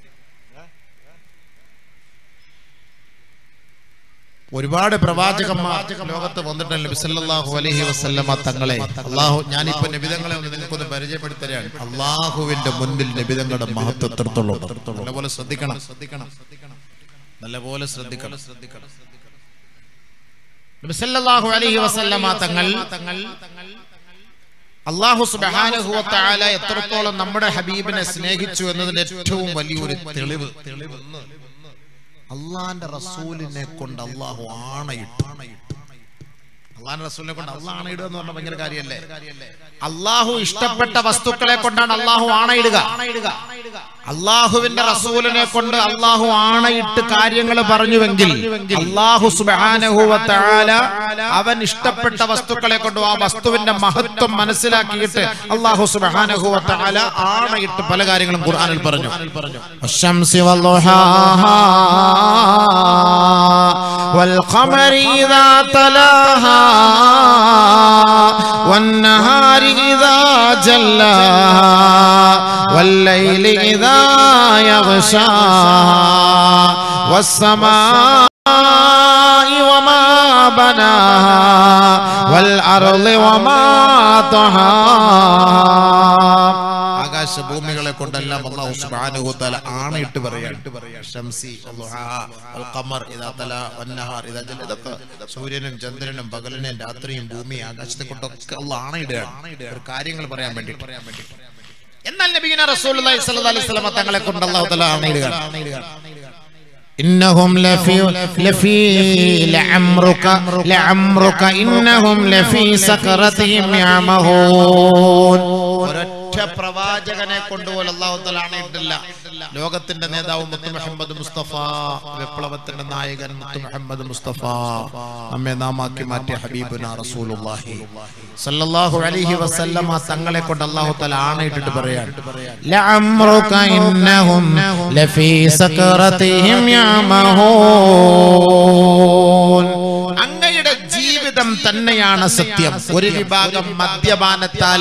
ഒരുപാട് പ്രവാചകന്മാർ ലോകത്ത് വന്നിട്ടുണ്ട് നബി സല്ലല്ലാഹു അലൈഹി വസല്ലമ തങ്ങളെ അള്ളാഹു ഞാനിപ്പോ നബിതങ്ങളെ ഒന്ന് നിങ്ങൾക്കൊന്ന് പരിചയപ്പെടുത്തരാണ് അള്ളാഹുവിന്റെ മുന്നിൽ നബിതങ്ങളുടെ മഹത്വം എത്രത്തോളം നല്ലപോലെ ശ്രദ്ധിക്കണം ശ്രദ്ധിക്കണം നല്ലപോലെ ശ്രദ്ധിക്കണം ശ്രദ്ധിക്കണം നബി സല്ലല്ലാഹു അലൈഹി വസല്ലമ തങ്ങൾ തങ്ങൾ അള്ളാഹു സുബ്ഹാനഹു വ തആല എത്രത്തോളം നമ്മുടെ ഹബീബിനെ സ്നേഹിച്ചു എന്നതിന്റെ ഏറ്റവും വലിയൊരു തെളിവ് തെളിവ് അള്ളാന്റെ റസൂലിനെ കൊണ്ട് അള്ളാഹു ആണയിട്ടു അള്ളാന്റെ റസൂലിനെ കൊണ്ട് അള്ളാഹ് ആണയിടുക എന്ന് പറഞ്ഞ ഭയങ്കര കാര്യമല്ലേ അള്ളാഹു ഇഷ്ടപ്പെട്ട വസ്തുക്കളെ കൊണ്ടാണ് അള്ളാഹു ആണയിടുക അള്ളാഹുവിന്റെ റസൂലിനെ കൊണ്ട് അള്ളാഹു ആണയിട്ട് കാര്യങ്ങൾ പറഞ്ഞുവെങ്കിൽ അള്ളാഹു സുബാനഹുവല അവൻ ഇഷ്ടപ്പെട്ട വസ്തുക്കളെ കൊണ്ട് ആ വസ്തുവിന്റെ മഹത്വം മനസ്സിലാക്കിയിട്ട് അള്ളാഹു സുബാനഹുവല ആണയിട്ട് പല കാര്യങ്ങളും ഖുർആനിൽ പറഞ്ഞു الشمس والضحاها والقمر إذا تلاها والنهار إذا جلاها والليل إذا يغشاها والسماء وما بناها والأرض وما طحاها ആകാശഭൂമികളെ കൊണ്ടെല്ലാം അള്ളാഹു സുബ്ഹാനഹു തആല ആണയിട്ട് പറയാണ് ശംസി വൽദുഹാ വൽഖമർ ഇദാ തലാ വന്നഹാർ ഇദാ ജല ഇതൊക്കെ സൂര്യനും ചന്ദ്രനും പകലിനും രാത്രിയും ഭൂമി ആകാശത്തെ കൊണ്ടൊക്കെ അള്ളാഹ് ആണയിടുകയാണ് ഒരു കാര്യങ്ങൾ പറയാൻ വേണ്ടി എന്നാൽ നബിഗിന റസൂലുള്ളാഹി സ്വല്ലല്ലാഹു അലൈഹി വസല്ലം തങ്ങളെ കൊണ്ട് അള്ളാഹു തആല ആണയിടുകയാണ് إنهم لفي لفي لعمرك لعمرك إنهم لفي سكرتهم يعمهون ഒരൊറ്റ പ്രവാചകനെ കൊണ്ടുപോലെ അള്ളാഹു തആല ആണയിട്ടില്ല ലോകത്തിന്റെ നേതാവ് മുത്തു മുഹമ്മദ് മുസ്തഫ വിപ്ലവത്തിന്റെ നായകൻ മുത്തു മുഹമ്മദ് മുസ്തഫ നമ്മെ നാമാക്കി മാറ്റിയ ഹബീബുന റസൂലുള്ളാഹി സല്ലല്ലാഹു അലൈഹി വസല്ലമ തങ്ങളെ കൊണ്ട് അള്ളാഹു തആല ആണയിട്ടിട്ട് പറയാൻ ലഅംറുക ഇന്നഹും ലഫീ സകറതിഹിം യമഹൂൻ അങ്ങയുടെ ജീവിതം തന്നെയാണ് സത്യം ഒരു വിഭാഗം മദ്യപാനത്താൽ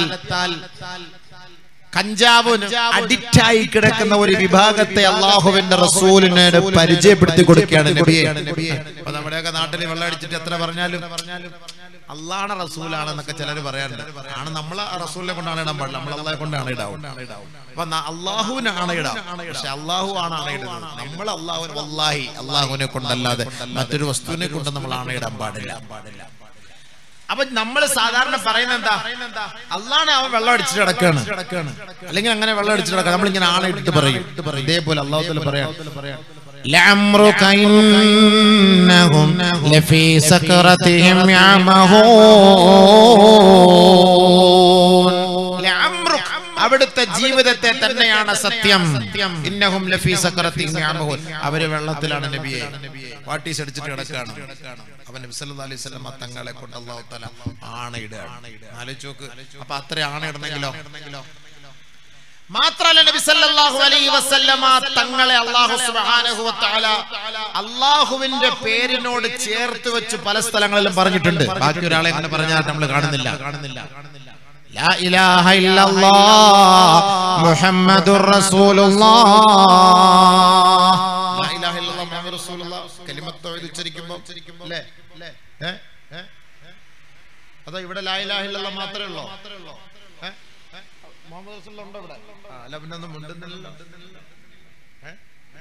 കഞ്ചാവിന് അഡിക്റ്റായി കിടക്കുന്ന ഒരു വിഭാഗത്തെ അള്ളാഹുവിന്റെ റസൂലിനോട് പരിചയപ്പെടുത്തി കൊടുക്കുകയാണ് നബിയെ അപ്പൊ നമ്മുടെയൊക്കെ നാട്ടിൽ വെള്ളം അടിച്ചിട്ട് എത്ര പറഞ്ഞാലും അള്ളാഹ് റസൂലാണെന്നൊക്കെ ചിലർ പറയാറുണ്ട് ആണ് നമ്മൾ റസൂലിനെ കൊണ്ടാണ് ഇടാൻ പാടില്ല നമ്മൾ അള്ളാഹെ കൊണ്ടാണ് ഇടാവും അപ്പൊ അള്ളാഹുവിനാണ് ഇടാം പക്ഷെ അള്ളാഹു ആണ് അണയിടുന്നത് നമ്മൾ അള്ളാഹു വല്ലാഹി അള്ളാഹുവിനെ കൊണ്ടല്ലാതെ മറ്റൊരു വസ്തുവിനെ കൊണ്ട് നമ്മൾ ആണയിടാൻ പാടില്ല അപ്പൊ നമ്മൾ സാധാരണ പറയുന്നത് എന്താ അള്ളാണ് അവൻ വെള്ളം അടിച്ചിട്ട് കിടക്കാണ് അല്ലെങ്കിൽ അങ്ങനെ വെള്ളം അടിച്ചിട്ട് കിടക്കുക നമ്മളിങ്ങനെ ആണയിട്ടിട്ട് പറയും ഇതേപോലെ അള്ളാഹു പറയാം لعمرك إنهم لفي سكرتهم يعمهون لعمرك അവിടുത്തെ ജീവിതത്തെ തന്നെയാണ് സത്യം ഇന്നഹും ലഫീ സക്കറത്തിഹിം യഅമഹൂൻ അവര് വെള്ളത്തിലാണ് നബിയെ വാട്ടീസ് അടിച്ചിട്ട് കിടക്കാണ് അവൻ നബി സല്ലല്ലാഹു അലൈഹി വസല്ലം തങ്ങളെ കൊണ്ട് അല്ലാഹു തആല ആണയിടുകയാണ് ആലോചിച്ച് നോക്ക് അപ്പൊ അത്ര ആണയിടണമെങ്കിലോ മാത്രല്ല നബി സല്ലല്ലാഹു അലൈഹി വസല്ലമ തങ്ങളെ അല്ലാഹു സുബ്ഹാനഹു വ തആല അല്ലാഹുവിന്റെ പേരിനോട് ചേർത്ത് വെച്ച് പല സ്ഥലങ്ങളിലും പറഞ്ഞിട്ടുണ്ട് ബാക്കി ഒരാളെ അങ്ങനെ പറഞ്ഞാൽ നമ്മൾ കാണുന്നില്ല കാണുന്നില്ല لا إله إلا الله محمد رسول الله لا إله إلا الله محمد رسول الله كلمة توحيد ഉച്ചരിക്കുമ്പോൾ അല്ലേ ഏ? ഏ? അതോ ഇവിടെ ലാ ഇലാഹ ഇല്ലല്ലാഹ് മാത്രമേ ഉള്ളൂ ഏ? ഏ? മുഹമ്മദ് റസൂൽ ഉണ്ടോ ഇവിടെ ആ, അല്ല പിന്നെ ഒന്നും മിണ്ടുന്നില്ലല്ലോ ഏ? ഏ?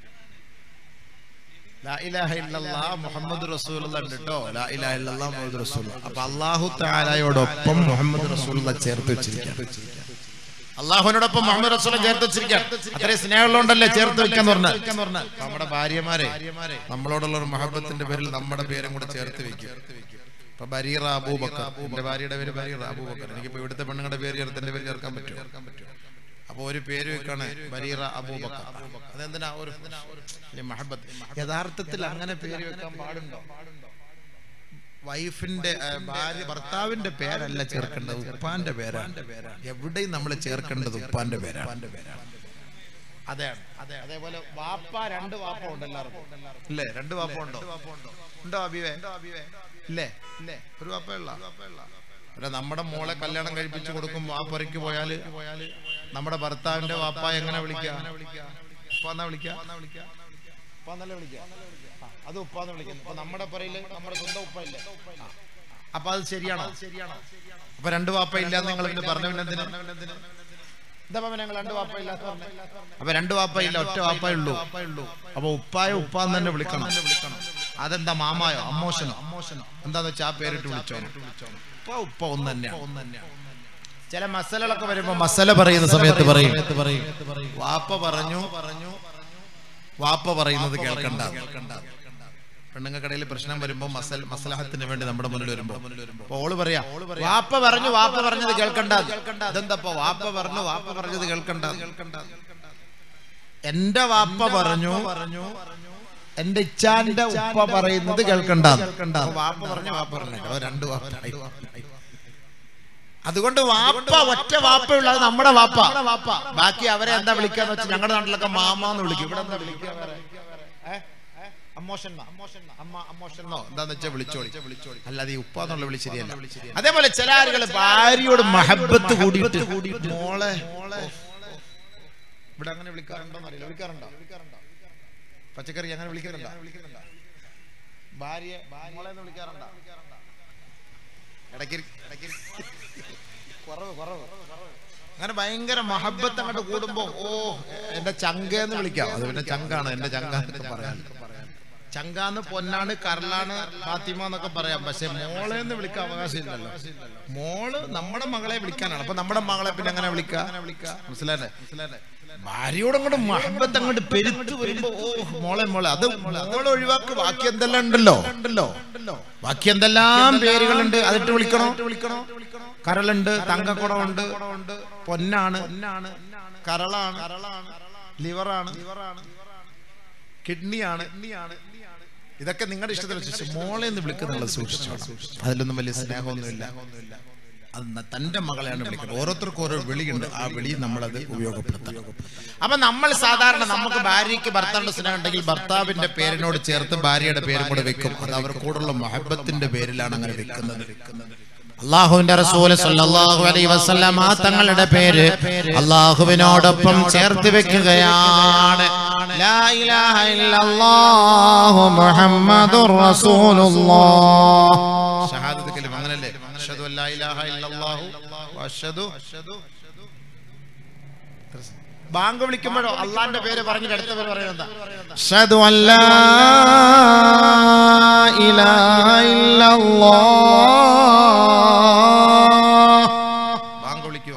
ലാ ഇലാഹ ഇല്ലല്ലാഹ് മുഹമ്മദ് റസൂലുള്ള ഉണ്ട് കേട്ടോ ലാ ഇലാഹ ഇല്ലല്ലാഹ് മുഹമ്മദ് റസൂൽ അപ്പൊ അല്ലാഹു തആലയോടൊപ്പം മുഹമ്മദ് റസൂലുള്ള ചേർത്ത് വെച്ചിരിക്കുകയാണ് അള്ളാഹുവിനോടൊപ്പം മുഹമ്മദ് റസൂലെ ചേർത്ത് വെച്ചിരിക്കാൻ അത്രയും സ്നേഹമുള്ളതുകൊണ്ടല്ലേ ചേർത്ത് വെക്കാന്ന് പറഞ്ഞാൽ നമ്മുടെ ഭാര്യമാരെ നമ്മളോടുള്ള ഒരു മഹബത്തിന്റെ പേരിൽ നമ്മുടെ പേരും കൂടെ ചേർത്ത് വെക്കും ഇപ്പൊ ബരീറ അബൂബക്കർ എന്റെ ഭാര്യയുടെ പേര് ബരീറ അബൂബക്കർ എനിക്കിപ്പോ ഇവിടുത്തെ പെണ്ണുങ്ങളുടെ പേര് ചേർത്ത് എന്റെ പേര് ചേർക്കാൻ പറ്റും അപ്പൊ ഒരു പേര് വെക്കാണ് ബരീറ അബൂബക്കർ അതെന്തിനാ ഒരു വലിയ മഹബത്ത് യഥാർത്ഥത്തിൽ അങ്ങനെ പേര് വെക്കാൻ പാടുണ്ടോ വൈഫിന്റെ ആ, ഭാര്യ ഭർത്താവിന്റെ പേരല്ല ചേർക്കേണ്ടത് ഉപ്പാന്റെ പേരാണ് എവിടെയും നമ്മൾ ചേർക്കേണ്ടത് ഉപ്പാന്റെ പേരാണ് അതെ അതെ അതേപോലെ വാപ്പ രണ്ട് വാപ്പ ഉണ്ട് എല്ലാവർക്കും ഇല്ലേ രണ്ട് വാപ്പ ഉണ്ടോ ഉണ്ടോ അഭിവേ ഇല്ലേ ഇല്ലേ ഒരു വാപ്പ ഉള്ള അല്ല നമ്മുടെ മോളെ കല്യാണം കഴിപ്പിച്ചു കൊടുക്കും വാപ്പരയ്ക്ക് പോയാല് നമ്മുടെ ഭർത്താവിന്റെ വാപ്പ എങ്ങനെ വിളിക്കുക ഉപ്പാന്നാ വിളിക്കുക ഉപ്പാന്നല്ലേ വിളിക്കുക ആ, അത് ഉപ്പാന്ന് വിളിക്കുന്നു അപ്പൊ നമ്മുടെ പറയില് നമ്മുടെ സ്വന്തം ഉപ്പ ഇല്ലേ ആ. അപ്പൊ അത് ശരിയാണോ ശരിയാണോ അപ്പൊ രണ്ട് വാപ്പ ഇല്ലാന്ന് നിങ്ങൾ പിന്നെ പറഞ്ഞു പിന്നെ എന്തിനാ എന്താ പറഞ്ഞ ഞങ്ങൾ രണ്ട് വാപ്പ ഇല്ല അപ്പൊ രണ്ട് വാപ്പ ഇല്ല ഒറ്റ വാപ്പ ഉള്ളൂ അപ്പൊ ഉപ്പായ ഉപ്പാന്ന് തന്നെ വിളിക്കണം അതെന്താ മാമായോ അമ്മോശനോ അമ്മോശനോ എന്താന്ന് വെച്ചാൽ ആ പേരിട്ട് വിളിച്ചോ ഉപ്പ ഉപ്പ ഒന്ന് തന്നെയാണ് ചില മസലകളൊക്കെ വരുമ്പോ മസല പറയുന്ന സമയത്ത് പറയും വാപ്പ പറഞ്ഞു പറഞ്ഞു വാപ്പ പറയുന്നത് കേൾക്കണ്ട പെണ്ണുങ്ങൾക്കിടയിൽ പ്രശ്നം വരുമ്പോ മസൽ മസലഹത്തിന് വേണ്ടി നമ്മുടെ മുന്നിൽ വരുമ്പോ അപ്പൊ ഓള് പറയാ വാപ്പ പറഞ്ഞു വാപ്പ പറഞ്ഞത് കേൾക്കണ്ട അതെന്തപ്പോ വാപ്പ പറഞ്ഞു വാപ്പ പറഞ്ഞത് കേൾക്കണ്ട എന്റെ വാപ്പ പറഞ്ഞു പറഞ്ഞു എന്റെ ഇച്ചാന്റെ ഉപ്പ പറയുന്നത് കേൾക്കണ്ട അപ്പൊ വാപ്പ പറഞ്ഞു വാപ്പ പറഞ്ഞു അപ്പൊ രണ്ട് വാപ്പ അതുകൊണ്ട് വാപ്പ ഒറ്റ വാപ്പയുള്ള അത് നമ്മുടെ വാപ്പ വാപ്പ ബാക്കി അവരെ എന്താ വിളിക്കാന്ന് വെച്ചാൽ ഞങ്ങളുടെ നാട്ടിലൊക്കെ മാമാന്ന് വിളിക്കും ഇവിടെ എന്താ വിളിക്കുക വേറെ? ഏ? ഏ? അമ്മോഷന്നോ? അമ്മ അമ്മോഷന്നോ? എന്താന്ന് വെച്ചാൽ വിളിച്ചോളി അല്ലാതെ ഈ ഉപ്പ എന്നുള്ള വിളി ശരിയല്ല അതേപോലെ ചില ആളുകൾ ഭാര്യയോട് മഹബത്ത് കൂടിയിട്ട് മോളെ ഇവിടെ അങ്ങനെ വിളിക്കാറുണ്ടോ അറിയില്ല വിളിക്കാറുണ്ടോ പച്ചക്കറി അങ്ങനെ വിളിക്കുന്നുണ്ടോ ഭാര്യ മോളെ എന്ന് വിളിക്കാറുണ്ടോ ഇടയ്ക്ക് ഇടയ്ക്ക് കുറവ് കുറവ് അങ്ങനെ ഭയങ്കര മഹബത്ത് അങ്ങോട്ട് കൂടുമ്പോ ഓ എന്റെ ചങ്കന്ന് വിളിക്കാം അത് പിന്നെ ചങ്കാണ് എന്റെ ചങ്കാന്നൊക്കെ പറയാം ചങ്കാന്ന് പൊന്നാണ് കരളാണ് ഫാത്തിമ എന്നൊക്കെ പറയാം പക്ഷെ മോളെ എന്ന് വിളിക്കാൻ അവകാശമില്ലല്ലോ മോള് നമ്മുടെ മകളെ വിളിക്കാനാണ് അപ്പൊ നമ്മുടെ മകളെ പിന്നെ അങ്ങനെ വിളിക്കാം മനസ്സിലായേ ഭാര്യയോട് അങ്ങോട്ട് മഹബത്ത് അങ്ങോട്ട് പെരുത്ത് വരുമ്പോ ഓ മോളെ മോളെ അത് മോളെ ഒഴിവാക്കി ബാക്കി എന്തെല്ലാം ഉണ്ടല്ലോ ഉണ്ടല്ലോ ബാക്കി എന്തെല്ലാം പേരുകളുണ്ട് അതിട്ട് വിളിക്കണോ വിളിക്കണോ കരളുണ്ട് തങ്കക്കുടമുണ്ട് പൊന്നാണ് കരളാണ് ലിവറാണ് കിഡ്നിയാണ് ഇതൊക്കെ നിങ്ങളുടെ ഇഷ്ടത്തിൽ വെച്ച് മോളെ എന്ന് വിളിക്കുന്നുള്ളത് സൂക്ഷിച്ചു അതിലൊന്നും വലിയ സ്നേഹമൊന്നുമില്ല അത് ന- തന്റെ മകളെയാണ് വിളിക്കുന്നത് ഓരോരുത്തർക്കും ഓരോ വിളിയുണ്ട് ആ വിളി നമ്മളത് ഉപയോഗപ്പെടുത്തണം അപ്പൊ നമ്മൾ സാധാരണ നമുക്ക് ഭാര്യയ്ക്ക് ഭർത്താവിന്റെ സ്നേഹം ഉണ്ടെങ്കിൽ ഭർത്താവിന്റെ പേരിനോട് ചേർത്ത് ഭാര്യയുടെ പേരും കൂടെ വെക്കും അത് അവർ കൂടുള്ള മഹബത്തിന്റെ പേരിലാണ് അങ്ങനെ വെക്കുന്നത് അള്ളാഹുവിന്റെ റസൂല് സല്ലല്ലാഹു അലൈഹി വസല്ലം ആ തങ്ങളുടെ പേര് അള്ളാഹുവിനോടൊപ്പം ചേർത്ത് വെക്കുകയാണ് ലാ ഇലാഹ ഇല്ലല്ലാഹു മുഹമ്മദുർ റസൂലുള്ളാഹ് ഷഹാദത്ത് കലിമ അങ്ങനല്ലേ അഷ്ഹദു അല്ലാ ഇലാഹ ഇല്ലല്ലാഹു വഅഷ്ഹദു ബാങ്ക് വിളിക്കുമ്പോഴോ അള്ളാന്റെ പേര് പറഞ്ഞിട്ട് അടുത്ത പേര് പറയുന്നത് എന്താ അഷ്ഹദു അൻ ലാ ഇലാഹ ഇല്ലല്ലാഹ് ബാങ്ക് വിളിക്കുക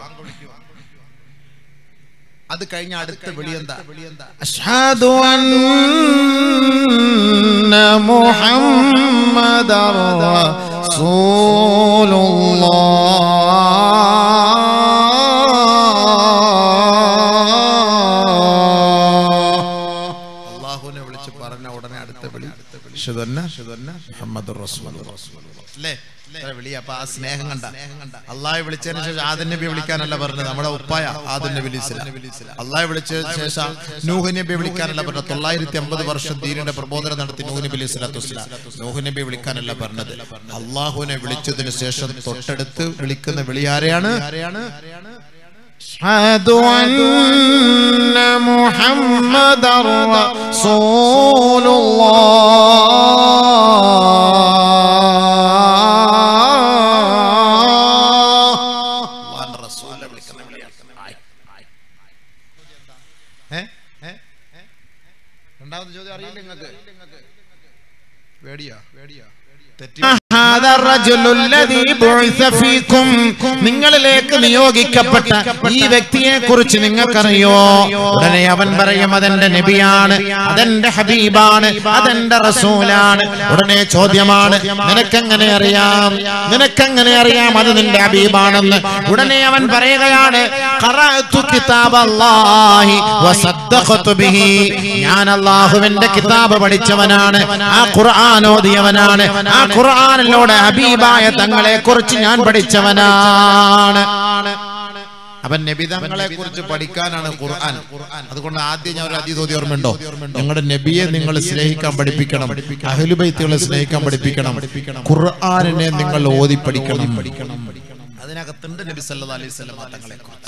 അത് കഴിഞ്ഞ അടുത്ത വിളി എന്താ أشهد أن محمد رسول الله അള്ളാഹുവിനെ വിളിച്ച് പറഞ്ഞ ഉടനെ അടുത്ത വിളി അഷ്ഹദു അന്ന മുഹമ്മദുർ റസൂലുള്ളാഹ്. അല്ലേ ഇത്ര വിളി അപ്പൊ ആ സ്നേഹം കണ്ട അള്ളാഹെ വിളിച്ചതിന് ശേഷം ആദൻ നബി വിളിക്കാനല്ല പറഞ്ഞത് നമ്മുടെ ഉപ്പായ ആദൻ നബി അള്ളാഹെ വിളിച്ചതിന് ശേഷം നൂഹ് നബി വിളിക്കാനല്ല പറഞ്ഞത് തൊള്ളായിരത്തി അമ്പത് വർഷം ദീനിന്റെ പ്രബോധനം നടത്തി നൂഹ് നബി അലൈഹി സ്വലാത്തു വസ്സലാം നൂഹ് നബി വിളിക്കാനല്ല പറഞ്ഞത് അള്ളാഹുവിനെ വിളിച്ചതിന് ശേഷം തൊട്ടടുത്ത് വിളിക്കുന്ന വിളി ആരെയാണ് ആരെയാണ് أشهد أن محمد رسول الله അള്ളാഹിന്റെ റസൂലിനെ വിളിക്കുന്ന വിളിയാണ് ആയി. ഏ? ഏ? ഏ? രണ്ടാമത്തെ ചോദ്യം അറിയില്ല നിങ്ങൾക്ക് പേടിയാ പേടിയാ തെറ്റി ഹാദാ റജുലുല്ലദീ ബുഇസ ഫീകും നിങ്ങളിലേക്ക് നിയോഗിക്കപ്പെട്ട ഈ വ്യക്തിയെ കുറിച്ച് നിങ്ങൾക്കറിയോ ഉടനെ അവൻ പറയും അതെന്റെ നബിയാണ് അതെന്റെ ഹബീബാണ് അതെന്റെ റസൂലാണ് ഉടനെ ചോദ്യമാണ് നിനക്കെങ്ങനെ അറിയാം നിനക്കെങ്ങനെ അറിയാം അത് നിന്റെ ഹബീബാണെന്ന് ഉടനെ അവൻ പറയുകയാണ് ഖറഅതു കിതാബല്ലാഹി വസദ്ദഖതു ബിഹി ഞാൻ അല്ലാഹുവിന്റെ കിതാബ് പഠിച്ചവനാണ് ആ ഖുർആൻ ഓതിയവനാണ് ആ ഖുർആനിലൂടെ ഹബീബായ തങ്ങളെ കുറിച്ച് ഞാൻ പഠിച്ചവനാണ് അവൻ നബിതങ്ങളെ കുറിച്ച് പഠിക്കാനാണ് ഖുർആൻ അതുകൊണ്ട് ആദ്യം ഞാൻ ഒരു അതിഥോതി ഓർമ്മയുണ്ടോ നിങ്ങളുടെ നബിയെ നിങ്ങൾ സ്നേഹിക്കാൻ പഠിപ്പിക്കണം അഹലുബൈത്തുകളെ സ്നേഹിക്കാൻ പഠിപ്പിക്കണം ഖുർആനിനെ നിങ്ങൾ ഓതി പഠിക്കണം അതിനകത്തുണ്ട് നബി സല്ലല്ലാഹു അലൈഹി വസല്ലം തങ്ങളെ കുറിച്ച്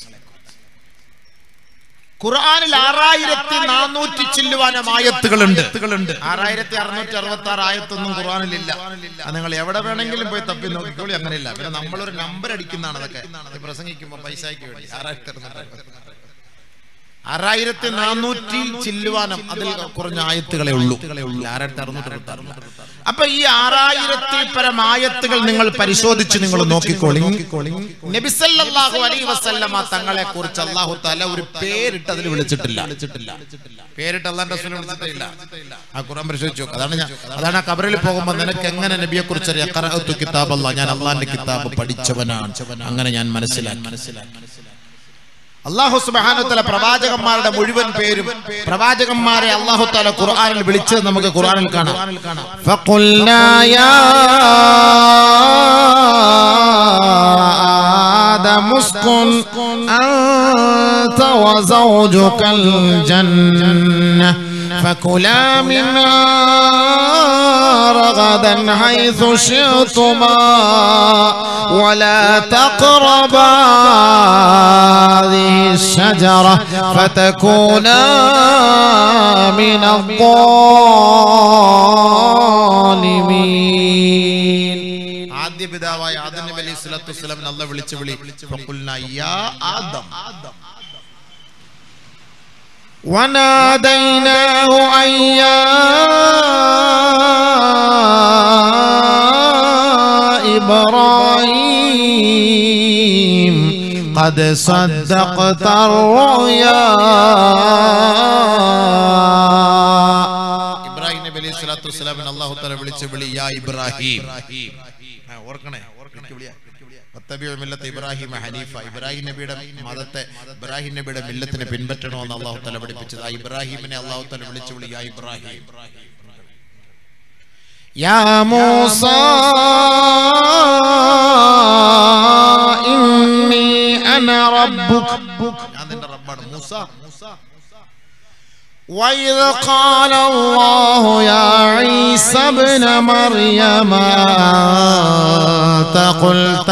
ഖുർആനിൽ ആറായിരത്തി നാനൂറ്റി ചില്ലുവാനം ആയത്തുകളുണ്ട് ആറായിരത്തി അറുന്നൂറ്റി അറുപത്തി ആറ് ആയത്തൊന്നും ഖുർആനിലില്ല അത് നിങ്ങൾ എവിടെ വേണമെങ്കിലും പോയി തപ്പി നോക്കിക്കോളി അങ്ങനെയില്ല പിന്നെ നമ്മളൊരു നമ്പർ അടിക്കുന്നതാണ് അതൊക്കെ ഇത് പ്രസംഗിക്കുമ്പോൾ പൈസയ്ക്ക് വേണ്ടി ആറായിരത്തി അറുന്നൂറ്റി ആറായിരത്തി നാനൂറ്റി ചില്ലുവാനം അതിൽ കുറഞ്ഞ ആയത്തുകളെ ഉള്ളൂ ആറായിരത്തി അറുന്നൂറ്റി അറുപത്തി ആറ് അപ്പൊ ഈ ആറായിരത്തിൽ പരം ആയത്തുകൾ നിങ്ങൾ പരിശോധിച്ച് നിങ്ങൾ നോക്കിക്കോളി നബിസല്ലാഹു അലൈ വസല്ലമ തങ്ങളെ കുറിച്ച് അള്ളാഹു തല ഒരു പേരിട്ട് അതിൽ വിളിച്ചിട്ടില്ല പേരിട്ട് അള്ളാന്റെ റസൂലിനെ വിളിച്ചിട്ടില്ല ആ ഖുർആൻ പരിശോധിച്ചു നോക്ക്. അതാണ് ഞാൻ അതാണ് ആ കബറിൽ പോകുമ്പോൾ നിനക്ക് എങ്ങനെ നബിയെ കുറിച്ച് അറിയാം ഖറഅത്തു കിതാബല്ലാ ഞാൻ അള്ളാന്റെ കിതാബ് പഠിച്ചവനാണ് അങ്ങനെ ഞാൻ മനസ്സിലാക്കി മനസ്സിലാക്കി അള്ളാഹു സുബാനുത്തല പ്രവാചകന്മാരുടെ മുഴുവൻ പേരും പ്രവാചകന്മാരെ അള്ളാഹു താല ഖുർആനിൽ വിളിച്ചത് നമുക്ക് ഖുർആനിൽ കാണാം فقلنا يا آدم اسكن أنت وزوجك الجنة فكلا منها رغدا حيث شئتما ولا تقربا هذه الشجرة فتكونا من الظالمين ആദ്യ പിതാവായ ആദം നബി അലൈഹി സ്വലാത്തു വസ്സലാം അല്ല വിളിച്ച് വിളി ഫഖുൽനാ യാ ആദം وناديناه أن يا إبراهيم قد صدقت الرؤيا ഇബ്രാഹിം നബി അലൈഹി സ്വലാത്തു വസ്സലാമിന് അള്ളാഹു തആല വിളിച്ച് വിളി യാ ഇബ്രാഹിം ആ, ഓർക്കണേ വിളിക്ക് വിളിയാ. വത്തബിഉ മില്ലത്ത ഇബ്രാഹിം ഹനീഫ ഇബ്രാഹിം നബിയുടെ മതത്തെ ഇബ്രാഹിം നബിയുടെ മില്ലത്തിനെ പിൻപറ്റണമെന്ന് അള്ളാഹു തആല പഠിപ്പിച്ചത് ആ ഇബ്രാഹിമിനെ അള്ളാഹു തആല വിളിച്ച് വിളി യാ ഇബ്രാഹിം يا موسى إني أنا ربك ഞാൻ നിന്റെ റബ്ബാണ് മൂസ وإذ قال الله يا عيسى ابن مريم أنت قلت